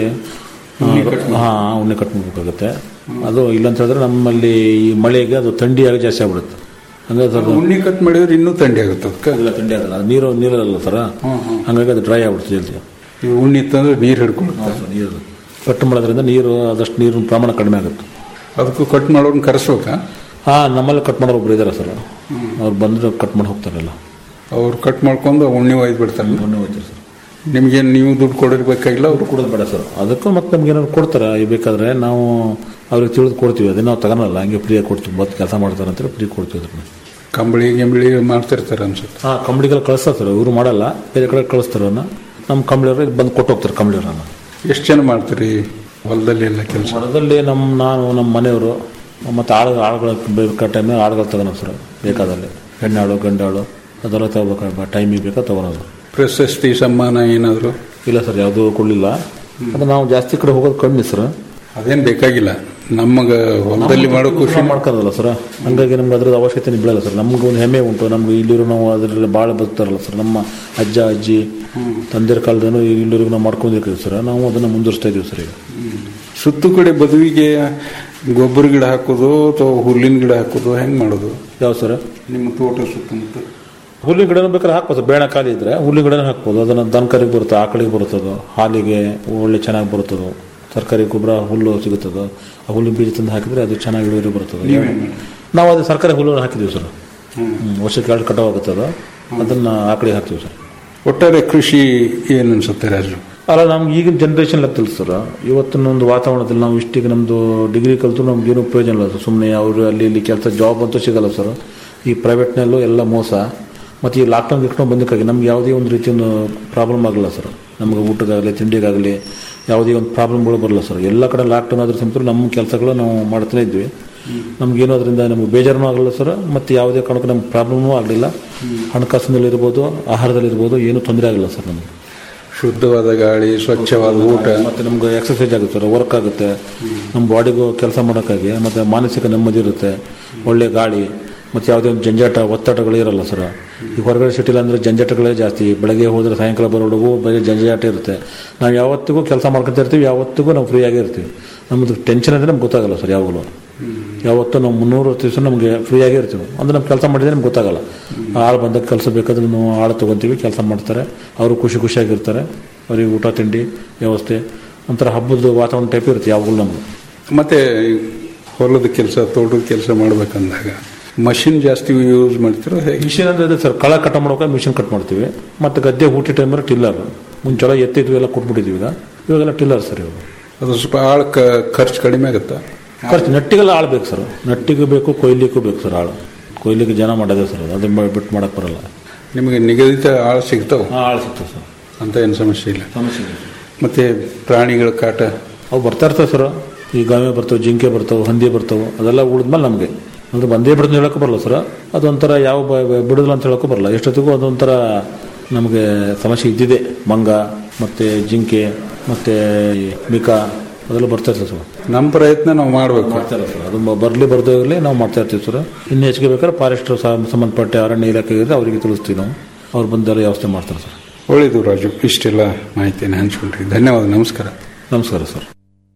ಹಾಂ ಉಣ್ಣೆ ಕಟ್ ಮಾಡ್ಬೇಕಾಗುತ್ತೆ ಅದು ಇಲ್ಲ ಅಂತ ಹೇಳಿದ್ರೆ ನಮ್ಮಲ್ಲಿ ಈ ಮಳೆಗೆ ಅದು ಥಂಡಿಯಾಗಿ ಜಾಸ್ತಿ ಆಗ್ಬಿಡುತ್ತೆ ಹಂಗಾಗಿ ಸ್ವಲ್ಪ ಉಣ್ಣಿ ಕಟ್ ಮಾಡಿದ್ರೆ ಇನ್ನೂ ಥಂಡಿ ಆಗುತ್ತೆ ಅದಕ್ಕೆ ಇಲ್ಲ ಥಂಡಿ ಆಗಲ್ಲ ಅದು ನೀರು ನೀರಲ್ಲ ಸರ್ ಹಂಗಾಗಿ ಅದು ಡ್ರೈ ಆಗ್ಬಿಡುತ್ತೆ ಜಲ್ದಿ ಈ ಉಣ್ಣಿ ಇತ್ತಂದ್ರೆ ನೀರು ಹಿಡ್ಕೊಳುತ್ತೆ ನೀರು ಕಟ್ ಮಾಡೋದ್ರಿಂದ ನೀರು ಆದಷ್ಟು ನೀರಿನ ಪ್ರಮಾಣ ಕಡಿಮೆ ಆಗುತ್ತೆ ಅದಕ್ಕೂ ಕಟ್ ಮಾಡೋರ್ನ ಕರೆಸ್ಬೇಕಾ ಹಾಂ ನಮ್ಮಲ್ಲಿ ಕಟ್ ಮಾಡೋರು ಒಬ್ರು ಇದ್ದಾರೆ ಸರ್ ಅವ್ರು ಬಂದ್ರೆ ಕಟ್ ಮಾಡಿ ಹೋಗ್ತಾರಲ್ಲ ಅವ್ರು ಕಟ್ ಮಾಡ್ಕೊಂಡು ಉಣ್ಣಿ ಒಯ್ದು ಬಿಡ್ತಾರೆ ಉಣ್ಣೆ ಹೋಗ್ತಾರೆ ಸರ್ ನಿಮ್ಗೇನು ನೀವು ದುಡ್ಡು ಕೊಡಿರ್ಬೇಕಾಗಿಲ್ಲ ಅವರು ಕೊಡೋದು ಬೇಡ ಸರ್ ಅದಕ್ಕೂ ಮತ್ತೆ ನಮ್ಗೆ ಏನಾದ್ರು ಕೊಡ್ತಾರೆ ಈ ಬೇಕಾದ್ರೆ ನಾವು ಅವ್ರಿಗೆ ತಿಳಿದು ಕೊಡ್ತೀವಿ ಅದನ್ನ ನಾವು ತಗೊಳಲ್ಲ ಹಂಗೆ ಫ್ರೀಯಾಗಿ ಕೊಡ್ತೀವಿ ಮತ್ತೆ ಕೆಲಸ ಮಾಡ್ತಾರೆ ಅಂತೇಳಿ ಫ್ರೀ ಕೊಡ್ತೀವಿ ಅದನ್ನ ಕಂಬಳಿ ಗಿಂಬಳಿ ಮಾಡ್ತಿರ್ತಾರೆ ಅನ್ಸುತ್ತೆ ಹಾಂ ಕಂಬಳಿಗೆಲ್ಲ ಕಳಿಸ್ತಾರೆ ಸರ್ ಇವರು ಮಾಡಲ್ಲ ಬೇರೆ ಕಡೆ ಕಳಿಸ್ತಾರೆ ಅವ್ರನ್ನ ನಮ್ಮ ಕಂಬಳಿಯವ್ರಿಗೆ ಬಂದು ಕೊಟ್ಟು ಹೋಗ್ತಾರೆ ಕಂಬಳಿಯವ್ರನ್ನ ಎಷ್ಟು ಜನ ಮಾಡ್ತೀರಿ ಹೊಲದಲ್ಲಿ ಎಲ್ಲ ಕೆಲಸ ಹೊಲದಲ್ಲಿ ನಮ್ಮ ನಾನು ನಮ್ಮ ಮನೆಯವರು ಮತ್ತು ಆಳು ಆಳುಗಳ ಬೇಕಾದ ಟೈಮ್ನಾಗ ಆಳುಗಳು ತಗೊಳೋದು ಸರ್ ಬೇಕಾದಲ್ಲಿ ಹೆಣ್ಣಾಳು ಗಂಡಾಳು ಅದೆಲ್ಲ ತಗೋಬೇಕು ಟೈಮಿಗೆ ಬೇಕಾ ತಗೊಳೋದು ಪ್ರಶಸ್ತಿ ಸಮ್ಮಾನ ಏನಾದರೂ ಇಲ್ಲ ಸರ್ ಯಾವುದೂ ಕೊಡಲಿಲ್ಲ ಅದು ನಾವು ಜಾಸ್ತಿ ಕಡೆ ಹೋಗೋದು ಕಮ್ಮಿ ಸರ್ ಅದೇನು ಬೇಕಾಗಿಲ್ಲ ನಮಗೆ ಹೊಲದಲ್ಲಿ ಮಾಡೋ ಖುಷಿ ಮಾಡ್ಕೊಳ್ಳೋದಲ್ಲ ಸರ್ ಹಂಗಾಗಿ ನಮ್ಗೆ ಅದ್ರದ್ದು ಅವಶ್ಯಕತೆ ಬೀಳಲ್ಲ ಸರ್ ನಮ್ಗೆ ಒಂದು ಹೆಮ್ಮೆ ಉಂಟು ನಮ್ಗೆ ಇಲ್ಲಿರೋ ನಾವು ಅದರಲ್ಲಿ ಭಾಳ ಬದುಕ್ತಾರಲ್ಲ ಸರ್ ನಮ್ಮ ಅಜ್ಜ ಅಜ್ಜಿ ತಂದೆರ ಕಾಲದನು ಇಲ್ಲಿವರೆಗೂ ನಾವು ಮಾಡ್ಕೊಂಡಿರ್ತೀವಿ ಸರ್ ನಾವು ಅದನ್ನು ಮುಂದುವರಿಸ್ತಾ ಇದೀವಿ ಸರ್ ಈಗ ಸುತ್ತು ಕಡೆ ಬದುವಿಗೆ ಗೊಬ್ಬರ ಗಿಡ ಹಾಕೋದು ಅಥವಾ ಹುಲ್ಲಿನ ಗಿಡ ಹಾಕೋದು ಹೆಂಗೆ ಮಾಡೋದು ಯಾವ ಸರ್ ನಿಮ್ಮ ತೋಟ ಸುತ್ತಮುತ್ತ ಹುಲ್ಲಿನ ಗಿಡನ ಬೇಕಾದ್ರೆ ಹಾಕ್ಬೋದು ಸರ್ ಬೇಡ ಖಾಲಿ ಇದ್ರೆ ಹುಲ್ಲಿನ ಗಿಡನ ಹಾಕ್ಬೋದು ಅದನ್ನು ದನಕರಿಗೆ ಬರುತ್ತೆ ಆಕಳಿಗೆ ಬರುತ್ತದು ಹಾಲಿಗೆ ಒಳ್ಳೆ ಚೆನ್ನಾಗಿ ಬರುತ್ತದು ಸರ್ಕಾರಿ ಗೊಬ್ಬರ ಹುಲ್ಲು ಸಿಗುತ್ತದು ಆ ಹುಲ್ಲಿನ ಬೀಜ ತಂದು ಹಾಕಿದ್ರೆ ಅದು ಚೆನ್ನಾಗಿ ಇಳುವರಿ ಬರುತ್ತದೆ ನಾವು ಅದು ಸರ್ಕಾರಿ ಹುಲ್ಲು ಹಾಕಿದ್ದೀವಿ ಸರ್ ಹ್ಮ್, ವರ್ಷಕ್ಕೆ ಎರಡು ಕಟಾವ್ ಆಗುತ್ತೆ ಅದು ಅದನ್ನು ಆಕಳಿಗೆ ಹಾಕ್ತೀವಿ ಸರ್ ಒಟ್ಟಾರೆ ಕೃಷಿ ಏನು ಅನ್ಸುತ್ತೆ ರಾಜು ಅಲ್ಲ ನಮ್ಗೆ ಈಗಿನ ಜನ್ರೇಷನ್ ಲೆಕ್ಕದಲ್ಲಿ ಸರ್ ಇವತ್ತಿನ ಒಂದು ವಾತಾವರಣದಲ್ಲಿ ನಾವು ಇಷ್ಟಿಗೆ ನಮ್ಮದು ಡಿಗ್ರಿ ಕಲಿತು ನಮ್ಗೆ ಏನೂ ಪ್ರಯೋಜನ ಇಲ್ಲ ಸರ್ ಸುಮ್ಮನೆ ಅವರು ಅಲ್ಲಿ ಇಲ್ಲಿ ಕೆಲಸ ಜಾಬ್ ಅಂತೂ ಸಿಗಲ್ಲ ಸರ್ ಈ ಪ್ರೈವೇಟ್ನಲ್ಲೂ ಎಲ್ಲ ಮೋಸ ಮತ್ತು ಈ ಲಾಕ್ಡೌನ್ ಗಿಟ್ಕೊಂಡು ಬಂದಕ್ಕಾಗಿ ನಮ್ಗೆ ಯಾವುದೇ ಒಂದು ರೀತಿಯ ಪ್ರಾಬ್ಲಮ್ ಆಗಲ್ಲ ಸರ್ ನಮಗೆ ಊಟಕ್ಕಾಗಲಿ ತಿಂಡಿಗಾಗಲಿ ಯಾವುದೇ ಒಂದು ಪ್ರಾಬ್ಲಮ್ಗಳು ಬರಲ್ಲ ಸರ್ ಎಲ್ಲ ಕಡೆ ಲಾಕ್ಡೌನ್ ಆದ್ರೆ ಸಮೇತ ನಮ್ಮ ಕೆಲಸಗಳು ನಾವು ಮಾಡ್ತಾನೆ ಇದ್ವಿ ನಮ್ಗೇನು ಅದರಿಂದ ನಮಗೆ ಬೇಜಾರನೂ ಆಗಲ್ಲ ಸರ್ ಮತ್ತು ಯಾವುದೇ ಕಾರಣಕ್ಕೂ ನಮ್ಗೆ ಪ್ರಾಬ್ಲಮೂ ಆಗಲಿಲ್ಲ ಹಣಕಾಸಿನಲ್ಲಿರ್ಬೋದು ಆಹಾರದಲ್ಲಿರ್ಬೋದು ಏನೂ ತೊಂದರೆ ಆಗಲ್ಲ ಸರ್ ನಮಗೆ ಶುದ್ಧವಾದ ಗಾಳಿ ಸ್ವಚ್ಛವಾದ ಊಟ ಮತ್ತೆ ನಮ್ಗೆ ಎಕ್ಸರ್ಸೈಸ್ ಆಗುತ್ತೆ ಸರ್ ವರ್ಕ್ ಆಗುತ್ತೆ ನಮ್ಮ ಬಾಡಿಗೂ ಕೆಲಸ ಮಾಡೋಕ್ಕಾಗಿ ಮತ್ತೆ ಮಾನಸಿಕ ನೆಮ್ಮದಿ ಇರುತ್ತೆ ಒಳ್ಳೆ ಗಾಳಿ ಮತ್ತು ಯಾವುದೇ ಒಂದು ಜಂಜಾಟ ಒತ್ತಡಗಳು ಇರಲ್ಲ ಸರ್ ಈ ಹೊರಗಡೆ ಸಿಟಿಲಿ ಅಂದರೆ ಜಂಜಾಟಗಳೇ ಜಾಸ್ತಿ ಬೆಳಗ್ಗೆ ಹೋದ್ರೆ ಸಾಯಂಕಾಲ ಬರೋವರೆಗೂ ಬರೀ ಜಂಜಾಟ ಇರುತ್ತೆ ನಾವು ಯಾವತ್ತಿಗೂ ಕೆಲಸ ಮಾಡ್ಕೊತಾ ಇರ್ತೀವಿ ಯಾವತ್ತಿಗೂ ನಾವು ಫ್ರೀ ಆಗೇ ಇರ್ತೀವಿ ನಮ್ಮದು ಟೆನ್ಷನ್ ಅಂದರೆ ನಮ್ಗೆ ಗೊತ್ತಾಗಲ್ಲ ಸರ್ ಯಾವಾಗಲೂ ಯಾವತ್ತೂ ನಾವು ಮುನ್ನೂರು ದಿವಸ ನಮಗೆ ಫ್ರೀ ಆಗೇ ಇರ್ತೀವಿ ಅಂದ್ರೆ ನಮ್ಮ ಕೆಲಸ ಮಾಡಿದ್ರೆ ನಮ್ಗೆ ಗೊತ್ತಾಗಲ್ಲ ಆಳು ಬಂದಾಗ ಕೆಲಸ ಬೇಕಾದ್ರೆ ನಾವು ಆಳು ತೊಗೊತೀವಿ ಕೆಲಸ ಮಾಡ್ತಾರೆ ಅವರು ಖುಷಿ ಖುಷಿಯಾಗಿರ್ತಾರೆ ಅವ್ರಿಗೆ ಊಟ ತಿಂಡಿ ವ್ಯವಸ್ಥೆ ಒಂಥರ ಹಬ್ಬದ ವಾತಾವರಣ ಟೈಪ್ ಇರುತ್ತೆ ಯಾವಾಗಲೂ ನಮ್ಗೆ ಮತ್ತೆ ಈ ಹೊಲದ ಕೆಲಸ ತೋಟದ ಕೆಲಸ ಮಾಡ್ಬೇಕಂದಾಗ ಮಷಿನ್ ಜಾಸ್ತಿ ಯೂಸ್ ಮಾಡ್ತಿರೋ ಹೇಗೆ ಮಿಷಿನ್ ಅಂದ್ರೆ ಇದೆ ಸರ್ ಕಳೆ ಕಟ್ ಮಾಡೋಕೆ ಮಿಷಿನ್ ಕಟ್ ಮಾಡ್ತೀವಿ ಮತ್ತೆ ಗದ್ದೆ ಹುಟ್ಟಿ ಟೈಮಲ್ಲಿ ಟಿಲ್ಲರ್ ಮುಂಚೆಲ್ಲ ಎತ್ತಿದ್ವಿ ಎಲ್ಲ ಕೊಟ್ಬಿಟ್ಟಿದ್ವಿ ಈಗ ಇವಾಗೆಲ್ಲ ಟಿಲ್ಲರ್ ಸರ್ ಇವಾಗ ಅದು ಸ್ವಲ್ಪ ಆಳ ಖರ್ಚು ಕಡಿಮೆ ಆಗುತ್ತಾ ಖರ್ಚು ನಟ್ಟಿಗೆಲ್ಲ ಆಳು ಬೇಕು ಸರ್ ನಟ್ಟಿಗೆ ಬೇಕು ಕೊಯ್ಲಿಕ್ಕೂ ಬೇಕು ಸರ್ ಆಳು ಕೊಯ್ಲಿಕ್ಕೆ ಜನ ಮಾಡೋದೇ ಸರ್ ಅದು ಅದನ್ನ ಬಿಟ್ಟು ಮಾಡಕ್ಕೆ ಬರಲ್ಲ ನಿಮಗೆ ನಿಗದಿತ ಆಳು ಸಿಗ್ತಾವ ಆಳು ಸಿಗ್ತದೆ ಸರ್ ಅಂತ ಏನು ಸಮಸ್ಯೆ ಇಲ್ಲ ಸಮಸ್ಯೆ ಇಲ್ಲ ಮತ್ತೆ ಪ್ರಾಣಿಗಳ ಕಾಟ ಅವು ಬರ್ತಾ ಇರ್ತವೆ ಸರ್ ಈ ಗಾವೆ ಬರ್ತಾವೆ ಜಿಂಕೆ ಬರ್ತಾವೆ ಹಂದಿ ಬರ್ತಾವೆ ಅದೆಲ್ಲ ಉಳಿದ್ಮೇಲೆ ನಮಗೆ ಅಂದ್ರೆ ಬಂದೇ ಬಿಡ್ತು ಹೇಳೋಕೆ ಬರಲ್ಲ ಸರ್ ಅದೊಂಥರ ಯಾವ ಬ- ಬ- ಬಿಡುದಿಲ್ಲ ಅಂತ ಹೇಳೋಕೆ ಬರಲ್ಲ ಎಷ್ಟೊತ್ತಿಗೂ ಅದೊಂಥರ ನಮಗೆ ಸಮಸ್ಯೆ ಇದ್ದಿದೆ ಮಂಗ ಮತ್ತೆ ಜಿಂಕೆ ಮತ್ತೆ ಈ ಮಿಕಾ ಅದೆಲ್ಲ ಬರ್ತಾ ಇರ್ತದೆ ಸರ್ ನಮ್ಮ ಪ್ರಯತ್ನ ನಾವು ಮಾಡಬೇಕು ಮಾಡ್ತಾ ಇಲ್ಲ ಸರ್ ಅದು ಬರಲಿ ಬರ್ದೋಗಲಿ ನಾವು ಮಾಡ್ತಾ ಇರ್ತೀವಿ ಸರ್ ಇನ್ನು ಹೆಚ್ಚಿಗೆ ಬೇಕಾದ್ರೆ ಫಾರೆಸ್ಟ್ ಸಂಬಂಧಪಟ್ಟ ಅರಣ್ಯ ಇಲಾಖೆ ಇದ್ರೆ ಅವರಿಗೆ ತಿಳಿಸ್ತೀವಿ ನಾವು ಅವ್ರು ಬಂದೆಲ್ಲ ವ್ಯವಸ್ಥೆ ಮಾಡ್ತಾರೆ ಸರ್ ಒಳ್ಳೇದು ರಾಜು ಇಷ್ಟೆಲ್ಲ ಮಾಹಿತಿಯನ್ನು ಹಂಚ್ಕೊಂಡ್ರಿ ಧನ್ಯವಾದ ನಮಸ್ಕಾರ ನಮಸ್ಕಾರ ಸರ್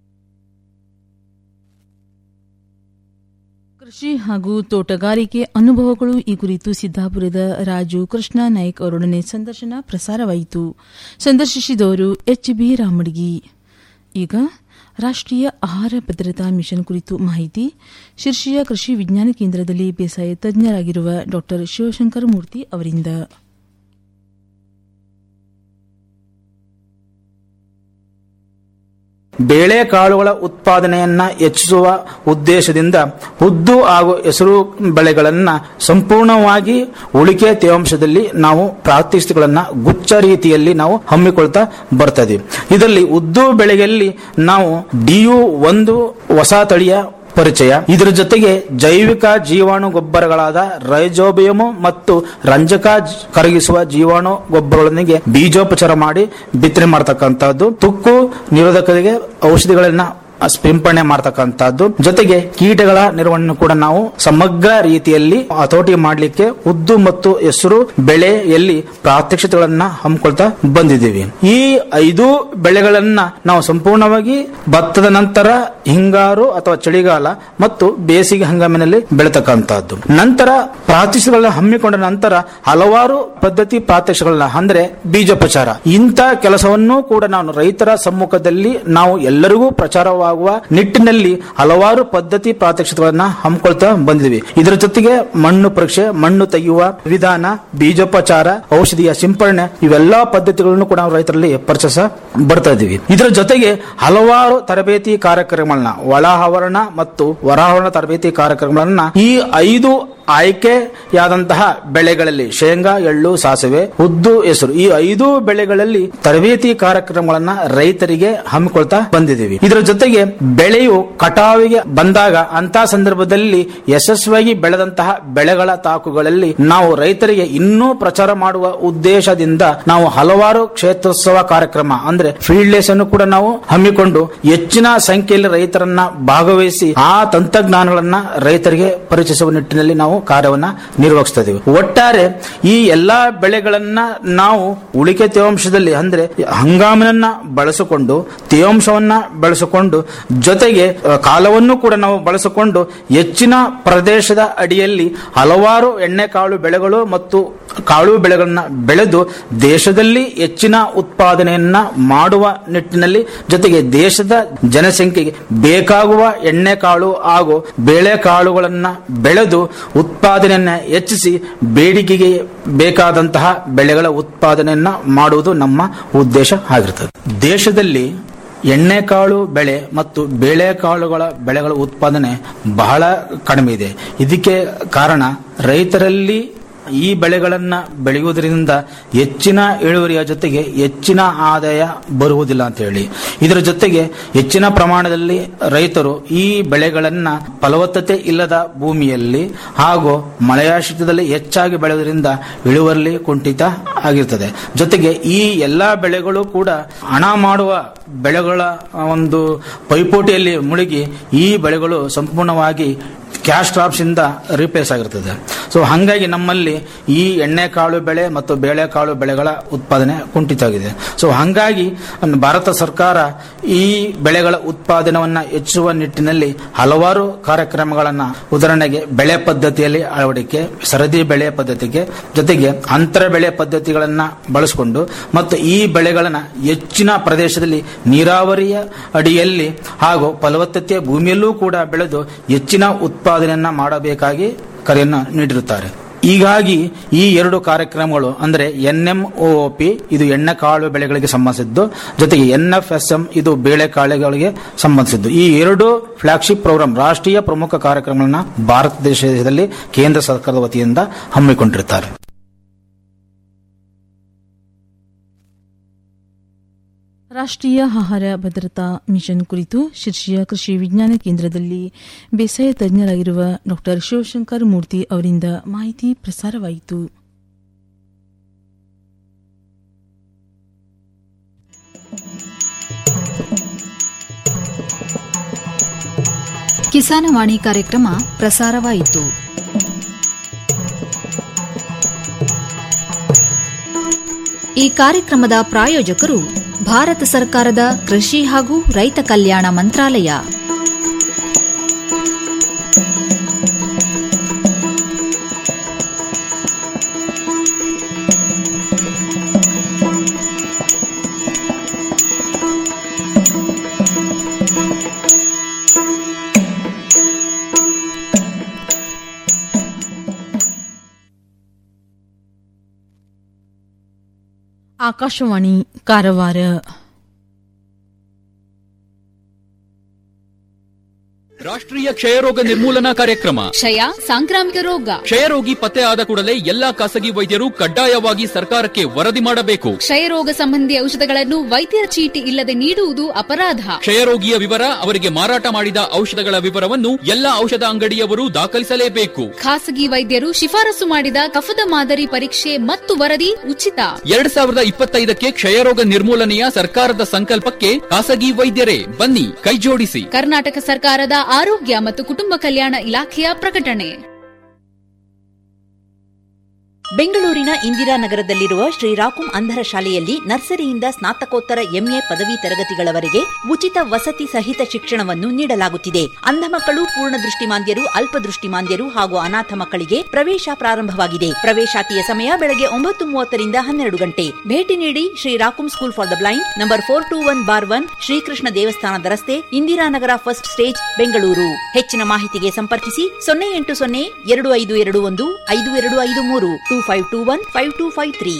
ಕೃಷಿ ಹಾಗೂ ತೋಟಗಾರಿಕೆ ಅನುಭವಗಳು ಈ ಕುರಿತು ಸಿದ್ದಾಪುರದ ರಾಜು ಕೃಷ್ಣ ನಾಯ್ಕ್ ಅವರೊಡನೆ ಸಂದರ್ಶನ ಪ್ರಸಾರವಾಯಿತು ಸಂದರ್ಶಿಸಿದವರು ಎಚ್ ಬಿ ರಾಮಡ್ಗಿ ಈಗ ರಾಷ್ಟ್ರೀಯ ಆಹಾರ ಭದ್ರತಾ ಮಿಷನ್ ಕುರಿತು ಮಾಹಿತಿ ಶಿರ್ಷಿಯ ಕೃಷಿ ವಿಜ್ಞಾನ ಕೇಂದ್ರದಲ್ಲಿ ಬೇಸಾಯ ತಜ್ಞರಾಗಿರುವ ಡಾ ಶಿವಶಂಕರ ಮೂರ್ತಿ ಅವರಿಂದ ಬೇಳೆಕಾಳುಗಳ ಉತ್ಪಾದನೆಯನ್ನ ಹೆಚ್ಚಿಸುವ ಉದ್ದೇಶದಿಂದ ಉದ್ದು ಹಾಗೂ ಹೆಸರು ಬೆಳೆಗಳನ್ನ ಸಂಪೂರ್ಣವಾಗಿ ಉಳಿಕೆ ತೇವಾಂಶದಲ್ಲಿ ನಾವು ಪ್ರಾತ್ಯಕ್ಷಿತೆಗಳನ್ನ ಗುಚ್ಛ ರೀತಿಯಲ್ಲಿ ನಾವು ಹಮ್ಮಿಕೊಳ್ತಾ ಬರ್ತದೆ ಇದರಲ್ಲಿ ಉದ್ದು ಬೆಳೆಯಲ್ಲಿ ನಾವು ಡಿಯು ಒಂದು ಹೊಸ ತಳಿಯ ಪರಿಚಯ ಇದರ ಜೊತೆಗೆ ಜೈವಿಕ ಜೀವಾಣು ಗೊಬ್ಬರಗಳಾದ ರೈಜೋಬಿಯಮು ಮತ್ತು ರಂಜಕ ಜ- ಕರಗಿಸುವ ಜೀವಾಣು ಗೊಬ್ಬರಗಳೊಂದಿಗೆ ಬೀಜೋಪಚಾರ ಮಾಡಿ ಬಿತ್ತನೆ ಮಾಡತಕ್ಕಂತಹದ್ದು ತುಕ್ಕು ನಿರೋಧಕರಿಗೆ ಔಷಧಿಗಳನ್ನ ಸಿಂಪಡಣೆ ಮಾಡ್ತಕ್ಕಂಥದ್ದು ಜೊತೆಗೆ ಕೀಟಗಳ ನಿರ್ವಹಣೆ ಕೂಡ ನಾವು ಸಮಗ್ರ ರೀತಿಯಲ್ಲಿ ಹತೋಟಿ ಮಾಡಲಿಕ್ಕೆ ಉದ್ದು ಮತ್ತು ಹೆಸರು ಬೆಳೆಯಲ್ಲಿ ಪ್ರಾತ್ಯಕ್ಷತೆಗಳನ್ನ ಹಮ್ಮಿಕೊಳ್ತಾ ಬಂದಿದ್ದೀವಿ ಈ ಐದು ಬೆಳೆಗಳನ್ನ ನಾವು ಸಂಪೂರ್ಣವಾಗಿ ಭತ್ತದ ನಂತರ ಹಿಂಗಾರು ಅಥವಾ ಚಳಿಗಾಲ ಮತ್ತು ಬೇಸಿಗೆ ಹಂಗಾಮಿನಲ್ಲಿ ಬೆಳತಕ್ಕಂತಹದ್ದು ನಂತರ ಪ್ರಾತ್ಯಕ್ಷಗಳನ್ನ ಹಮ್ಮಿಕೊಂಡ ನಂತರ ಹಲವಾರು ಪದ್ಧತಿ ಪ್ರಾತ್ಯಕ್ಷಗಳನ್ನ ಅಂದ್ರೆ ಬೀಜೋಪಚಾರ ಇಂಥ ಕೆಲಸವನ್ನು ಕೂಡ ನಾವು ರೈತರ ಸಮ್ಮುಖದಲ್ಲಿ ನಾವು ಎಲ್ಲರಿಗೂ ಪ್ರಚಾರವಾಗುವ ನಿಟ್ಟಿನಲ್ಲಿ ಹಲವಾರು ಪದ್ಧತಿ ಪ್ರಾತ್ಯಕ್ಷತೆಗಳನ್ನ ಹಮ್ಮಿಕೊಳ್ತಾ ಬಂದಿದ್ವಿ ಇದರ ಜೊತೆಗೆ ಮಣ್ಣು ಪರೀಕ್ಷೆ ಮಣ್ಣು ತೆಗೆಯುವ ವಿಧಾನ ಬೀಜೋಪಚಾರ ಔಷಧಿಯ ಸಿಂಪರಣೆ ಇವೆಲ್ಲಾ ಪದ್ಧತಿಗಳನ್ನು ಕೂಡ ನಾವು ರೈತರಲ್ಲಿ ಪರಿಚಯಿಸ ಬರ್ತಾ ಇದೀವಿ ಇದರ ಜೊತೆಗೆ ಹಲವಾರು ತರಬೇತಿ ಕಾರ್ಯಕ್ರಮಗಳನ್ನ ಒಳ ಆವರಣ ಮತ್ತು ಹೊರಾವರಣ ತರಬೇತಿ ಕಾರ್ಯಕ್ರಮಗಳನ್ನ ಈ ಐದು ಆಯ್ಕೆಯಾದಂತಹ ಬೆಳೆಗಳಲ್ಲಿ ಶೇಂಗಾ ಎಳ್ಳು ಸಾಸಿವೆ ಉದ್ದು ಹೆಸರು ಈ ಐದು ಬೆಳೆಗಳಲ್ಲಿ ತರಬೇತಿ ಕಾರ್ಯಕ್ರಮಗಳನ್ನ ರೈತರಿಗೆ ಹಮ್ಮಿಕೊಳ್ತಾ ಬಂದಿದ್ದೀವಿ ಇದರ ಜೊತೆಗೆ ಬೆಳೆಯು ಕಟಾವಿಗೆ ಬಂದಾಗ ಅಂತ ಸಂದರ್ಭದಲ್ಲಿ ಯಶಸ್ವಿಯಾಗಿ ಬೆಳೆದಂತಹ ಬೆಳೆಗಳ ತಾಕುಗಳಲ್ಲಿ ನಾವು ರೈತರಿಗೆ ಇನ್ನೂ ಪ್ರಚಾರ ಮಾಡುವ ಉದ್ದೇಶದಿಂದ ನಾವು ಹಲವಾರು ಕ್ಷೇತ್ರೋತ್ಸವ ಕಾರ್ಯಕ್ರಮ ಅಂದ್ರೆ ಫೀಲ್ಡ್ ಡೇಸ್ ಅನ್ನು ಕೂಡ ನಾವು ಹಮ್ಮಿಕೊಂಡು ಹೆಚ್ಚಿನ ಸಂಖ್ಯೆಯಲ್ಲಿ ರೈತರನ್ನ ಭಾಗವಹಿಸಿ ಆ ತಂತ್ರಜ್ಞಾನಗಳನ್ನ ರೈತರಿಗೆ ಪರಿಚಯಿಸುವ ನಿಟ್ಟಿನಲ್ಲಿ ನಾವು ಕಾರ್ಯವನ್ನ ನಿರ್ವಹಿಸ್ತಾ ಇದೀವಿ ಒಟ್ಟಾರೆ ಈ ಎಲ್ಲಾ ಬೆಳೆಗಳನ್ನ ನಾವು ಉಳಿಕೆ ತೇವಾಂಶದಲ್ಲಿ ಅಂದ್ರೆ ಹಂಗಾಮಿನನ್ನ ಬಳಸಿಕೊಂಡು ತೇವಾಂಶವನ್ನ ಬೆಳೆಸಿಕೊಂಡು ಜೊತೆಗೆ ಅ, ಕಾಲವನ್ನು ಕೂಡ ನಾವು ಬಳಸಿಕೊಂಡು ಹೆಚ್ಚಿನ ಪ್ರದೇಶದ ಅಡಿಯಲ್ಲಿ ಹಲವಾರು ಎಣ್ಣೆಕಾಳು ಬೆಳೆಗಳು ಮತ್ತು ಕಾಳು ಬೆಳೆಗಳನ್ನ ಬೆಳೆದು ದೇಶದಲ್ಲಿ ಹೆಚ್ಚಿನ ಉತ್ಪಾದನೆಯನ್ನ ಮಾಡುವ ನಿಟ್ಟಿನಲ್ಲಿ ಜೊತೆಗೆ ದೇಶದ ಜನಸಂಖ್ಯೆಗೆ ಬೇಕಾಗುವ ಎಣ್ಣೆಕಾಳು ಹಾಗೂ ಬೇಳೆಕಾಳುಗಳನ್ನ ಬೆಳೆದು ಉತ್ಪಾದನೆಯನ್ನ ಹೆಚ್ಚಿಸಿ ಬೇಡಿಕೆಗೆ ಬೇಕಾದಂತಹ ಬೆಳೆಗಳ ಉತ್ಪಾದನೆಯನ್ನ ಮಾಡುವುದು ನಮ್ಮ ಉದ್ದೇಶ ಆಗಿರುತ್ತದೆ ದೇಶದಲ್ಲಿ ಎಣ್ಣೆಕಾಳು ಬೆಳೆ ಮತ್ತು ಬೇಳೆಕಾಳುಗಳ ಬೆಳೆಗಳ ಉತ್ಪಾದನೆ ಬಹಳ ಕಡಿಮೆ ಇದೆ ಇದಕ್ಕೆ ಕಾರಣ ರೈತರಲ್ಲಿ ಈ ಬೆಳೆಗಳನ್ನ ಬೆಳೆಯುವುದರಿಂದ ಹೆಚ್ಚಿನ ಇಳುವರಿಯ ಜೊತೆಗೆ ಹೆಚ್ಚಿನ ಆದಾಯ ಬರುವುದಿಲ್ಲ ಅಂತ ಹೇಳಿ ಇದರ ಜೊತೆಗೆ ಹೆಚ್ಚಿನ ಪ್ರಮಾಣದಲ್ಲಿ ರೈತರು ಈ ಬೆಳೆಗಳನ್ನ ಫಲವತ್ತತೆ ಇಲ್ಲದ ಭೂಮಿಯಲ್ಲಿ ಹಾಗೂ ಮಳೆಯಾಶ್ರಿತದಲ್ಲಿ ಹೆಚ್ಚಾಗಿ ಬೆಳೆಯುವುದರಿಂದ ಇಳುವರಿ ಕುಂಠಿತ ಆಗಿರ್ತದೆ ಜೊತೆಗೆ ಈ ಎಲ್ಲಾ ಬೆಳೆಗಳು ಕೂಡ ಹಣ ಮಾಡುವ ಬೆಳೆಗಳ ಒಂದು ಪೈಪೋಟಿಯಲ್ಲಿ ಮುಳುಗಿ ಈ ಬೆಳೆಗಳು ಸಂಪೂರ್ಣವಾಗಿ ಕ್ಯಾಶ್ ಕ್ರಾಪ್ಸ್ ಇಂದ ರಿಪ್ಲೇಸ್ ಆಗಿರ್ತದೆ ಸೊ ಹಾಗಾಗಿ ನಮ್ಮಲ್ಲಿ ಈ ಎಣ್ಣೆಕಾಳು ಬೆಳೆ ಮತ್ತು ಬೇಳೆಕಾಳು ಬೆಳೆಗಳ ಉತ್ಪಾದನೆ ಕುಂಠಿತ ಆಗಿದೆ ಸೊ ಹಾಗಾಗಿ ಭಾರತ ಸರ್ಕಾರ ಈ ಬೆಳೆಗಳ ಉತ್ಪಾದನವನ್ನ ಹೆಚ್ಚಿಸುವ ನಿಟ್ಟಿನಲ್ಲಿ ಹಲವಾರು ಕಾರ್ಯಕ್ರಮಗಳನ್ನ ಉದಾಹರಣೆಗೆ ಬೆಳೆ ಪದ್ಧತಿಯಲ್ಲಿ ಅಳವಡಿಕೆ ಸರದಿ ಬೆಳೆ ಪದ್ಧತಿಗೆ ಜೊತೆಗೆ ಅಂತರ ಬೆಳೆ ಪದ್ಧತಿಗಳನ್ನ ಬಳಸಿಕೊಂಡು ಮತ್ತು ಈ ಬೆಳೆಗಳನ್ನ ಹೆಚ್ಚಿನ ಪ್ರದೇಶದಲ್ಲಿ ನೀರಾವರಿಯ ಅಡಿಯಲ್ಲಿ ಹಾಗೂ ಫಲವತ್ತತೆಯ ಭೂಮಿಯಲ್ಲೂ ಕೂಡ ಬೆಳೆದು ಹೆಚ್ಚಿನ ಉತ್ಪಾದನೆಯನ್ನ ಮಾಡಬೇಕಾಗಿ ಕರೆಯನ್ನು ನೀಡಿರುತ್ತಾರೆ ಹೀಗಾಗಿ ಈ ಎರಡು ಕಾರ್ಯಕ್ರಮಗಳು ಅಂದ್ರೆ ಎನ್ಎಂಒಪಿ ಇದು ಎಣ್ಣೆಕಾಳು ಬೆಳೆಗಳಿಗೆ ಸಂಬಂಧಿಸಿದ್ದು ಜೊತೆಗೆ ಎನ್ಎಫ್ಎಸ್ಎಂ ಇದು ಬೇಳೆಕಾಳುಗಳಿಗೆ ಸಂಬಂಧಿಸಿದ್ದು ಈ ಎರಡು ಫ್ಲಾಗ್ಶಿಪ್ ಪ್ರೋಗ್ರಾಂ ರಾಷ್ಟ್ರೀಯ ಪ್ರಮುಖ ಕಾರ್ಯಕ್ರಮಗಳನ್ನ ಭಾರತ ದೇಶದಲ್ಲಿ ಕೇಂದ್ರ ಸರ್ಕಾರದ ವತಿಯಿಂದ ಹಮ್ಮಿಕೊಂಡಿರುತ್ತಾರೆ ರಾಷ್ಟ್ರೀಯ ಆಹಾರ ಭದ್ರತಾ ಮಿಷನ್ ಕುರಿತು ಶಿರ್ಷಿಯ ಕೃಷಿ ವಿಜ್ಞಾನ ಕೇಂದ್ರದಲ್ಲಿ ಬೇಸಾಯ ತಜ್ಞರಾಗಿರುವ ಡಾ ಶಿವಶಂಕರ್ ಮೂರ್ತಿ ಅವರಿಂದ ಮಾಹಿತಿ ಪ್ರಸಾರವಾಯಿತು ಕಿಸಾನವಾಣಿ ಕಾರ್ಯಕ್ರಮ ಪ್ರಸಾರವಾಯಿತು ಈ ಕಾರ್ಯಕ್ರಮದ ಪ್ರಾಯೋಜಕರು ಭಾರತ ಸರ್ಕಾರದ ಕೃಷಿ ಹಾಗೂ ರೈತ ಕಲ್ಯಾಣ ಮಂತ್ರಾಲಯ ಆಕಾಶವಾಣಿ ಕಾರವಾರ ರಾಷ್ಟ್ರೀಯ ಕ್ಷಯರೋಗ ನಿರ್ಮೂಲನಾ ಕಾರ್ಯಕ್ರಮ ಕ್ಷಯ ಸಾಂಕ್ರಾಮಿಕ ರೋಗ ಕ್ಷಯರೋಗಿ ಪತ್ತೆ ಆದ ಕೂಡಲೇ ಎಲ್ಲಾ ಖಾಸಗಿ ವೈದ್ಯರು ಕಡ್ಡಾಯವಾಗಿ ಸರ್ಕಾರಕ್ಕೆ ವರದಿ ಮಾಡಬೇಕು ಕ್ಷಯರೋಗ ಸಂಬಂಧಿ ಔಷಧಗಳನ್ನು ವೈದ್ಯರ ಚೀಟಿ ಇಲ್ಲದೆ ನೀಡುವುದು ಅಪರಾಧ ಕ್ಷಯರೋಗಿಯ ವಿವರ ಅವರಿಗೆ ಮಾರಾಟ ಮಾಡಿದ ಔಷಧಗಳ ವಿವರವನ್ನು ಎಲ್ಲಾ ಔಷಧ ಅಂಗಡಿಯವರು ದಾಖಲಿಸಲೇಬೇಕು ಖಾಸಗಿ ವೈದ್ಯರು ಶಿಫಾರಸು ಮಾಡಿದ ಕಫದ ಮಾದರಿ ಪರೀಕ್ಷೆ ಮತ್ತು ವರದಿ ಉಚಿತ ಎರಡ್ ಸಾವಿರದ ಇಪ್ಪತ್ತೈದಕ್ಕೆ ಕ್ಷಯರೋಗ ನಿರ್ಮೂಲನೆಯ ಸರ್ಕಾರದ ಸಂಕಲ್ಪಕ್ಕೆ ಖಾಸಗಿ ವೈದ್ಯರೇ ಬನ್ನಿ ಕೈಜೋಡಿಸಿ ಕರ್ನಾಟಕ ಸರ್ಕಾರದ ಆರೋಗ್ಯ ಮತ್ತು ಕುಟುಂಬ ಕಲ್ಯಾಣ ಇಲಾಖೆಯ ಪ್ರಕಟಣೆ ಬೆಂಗಳೂರಿನ ಇಂದಿರಾನಗರದಲ್ಲಿರುವ ಶ್ರೀರಾಕುಂ ಅಂಧರ ಶಾಲೆಯಲ್ಲಿ ನರ್ಸರಿಯಿಂದ ಸ್ನಾತಕೋತ್ತರ ಎಂಎ ಪದವಿ ತರಗತಿಗಳವರೆಗೆ ಉಚಿತ ವಸತಿ ಸಹಿತ ಶಿಕ್ಷಣವನ್ನು ನೀಡಲಾಗುತ್ತಿದೆ ಅಂಧ ಮಕ್ಕಳು ಪೂರ್ಣ ದೃಷ್ಟಿಮಾಂದ್ಯರು ಅಲ್ಪದೃಷ್ಟಿಮಾಂದ್ಯರು ಹಾಗೂ ಅನಾಥ ಮಕ್ಕಳಿಗೆ ಪ್ರವೇಶ ಪ್ರಾರಂಭವಾಗಿದೆ ಪ್ರವೇಶಾತಿಯ ಸಮಯ ಬೆಳಗ್ಗೆ ಒಂಬತ್ತು ಮೂವತ್ತರಿಂದ ಹನ್ನೆರಡು ಗಂಟೆ ಭೇಟಿ ನೀಡಿ ಶ್ರೀರಾಕುಂ school for the blind number four two one bar one Shri Krishna ದೇವಸ್ಥಾನದ ರಸ್ತೆ ಇಂದಿರಾನಗರ ಫಸ್ಟ್ ಸ್ಟೇಜ್ ಬೆಂಗಳೂರು ಹೆಚ್ಚಿನ ಮಾಹಿತಿಗೆ ಸಂಪರ್ಕಿಸಿ ಸೊನ್ನೆ ಎಂಟು ಸೊನ್ನೆ ಎರಡು ಐದು ಎರಡು ಒಂದು ಐದು ಎರಡು ಐದು ಮೂರು two five two one five two five three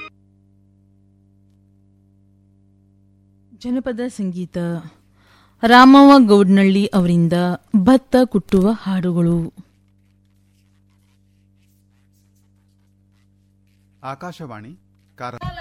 ಜನಪದ ಸಂಗೀತ ರಾಮವ್ವ ಗೌಡ್ನಳ್ಳಿ ಅವರಿಂದ ಭತ್ತ ಕುಟ್ಟುವ ಹಾಡುಗಳು ಆಕಾಶವಾಣಿ ಕಾರ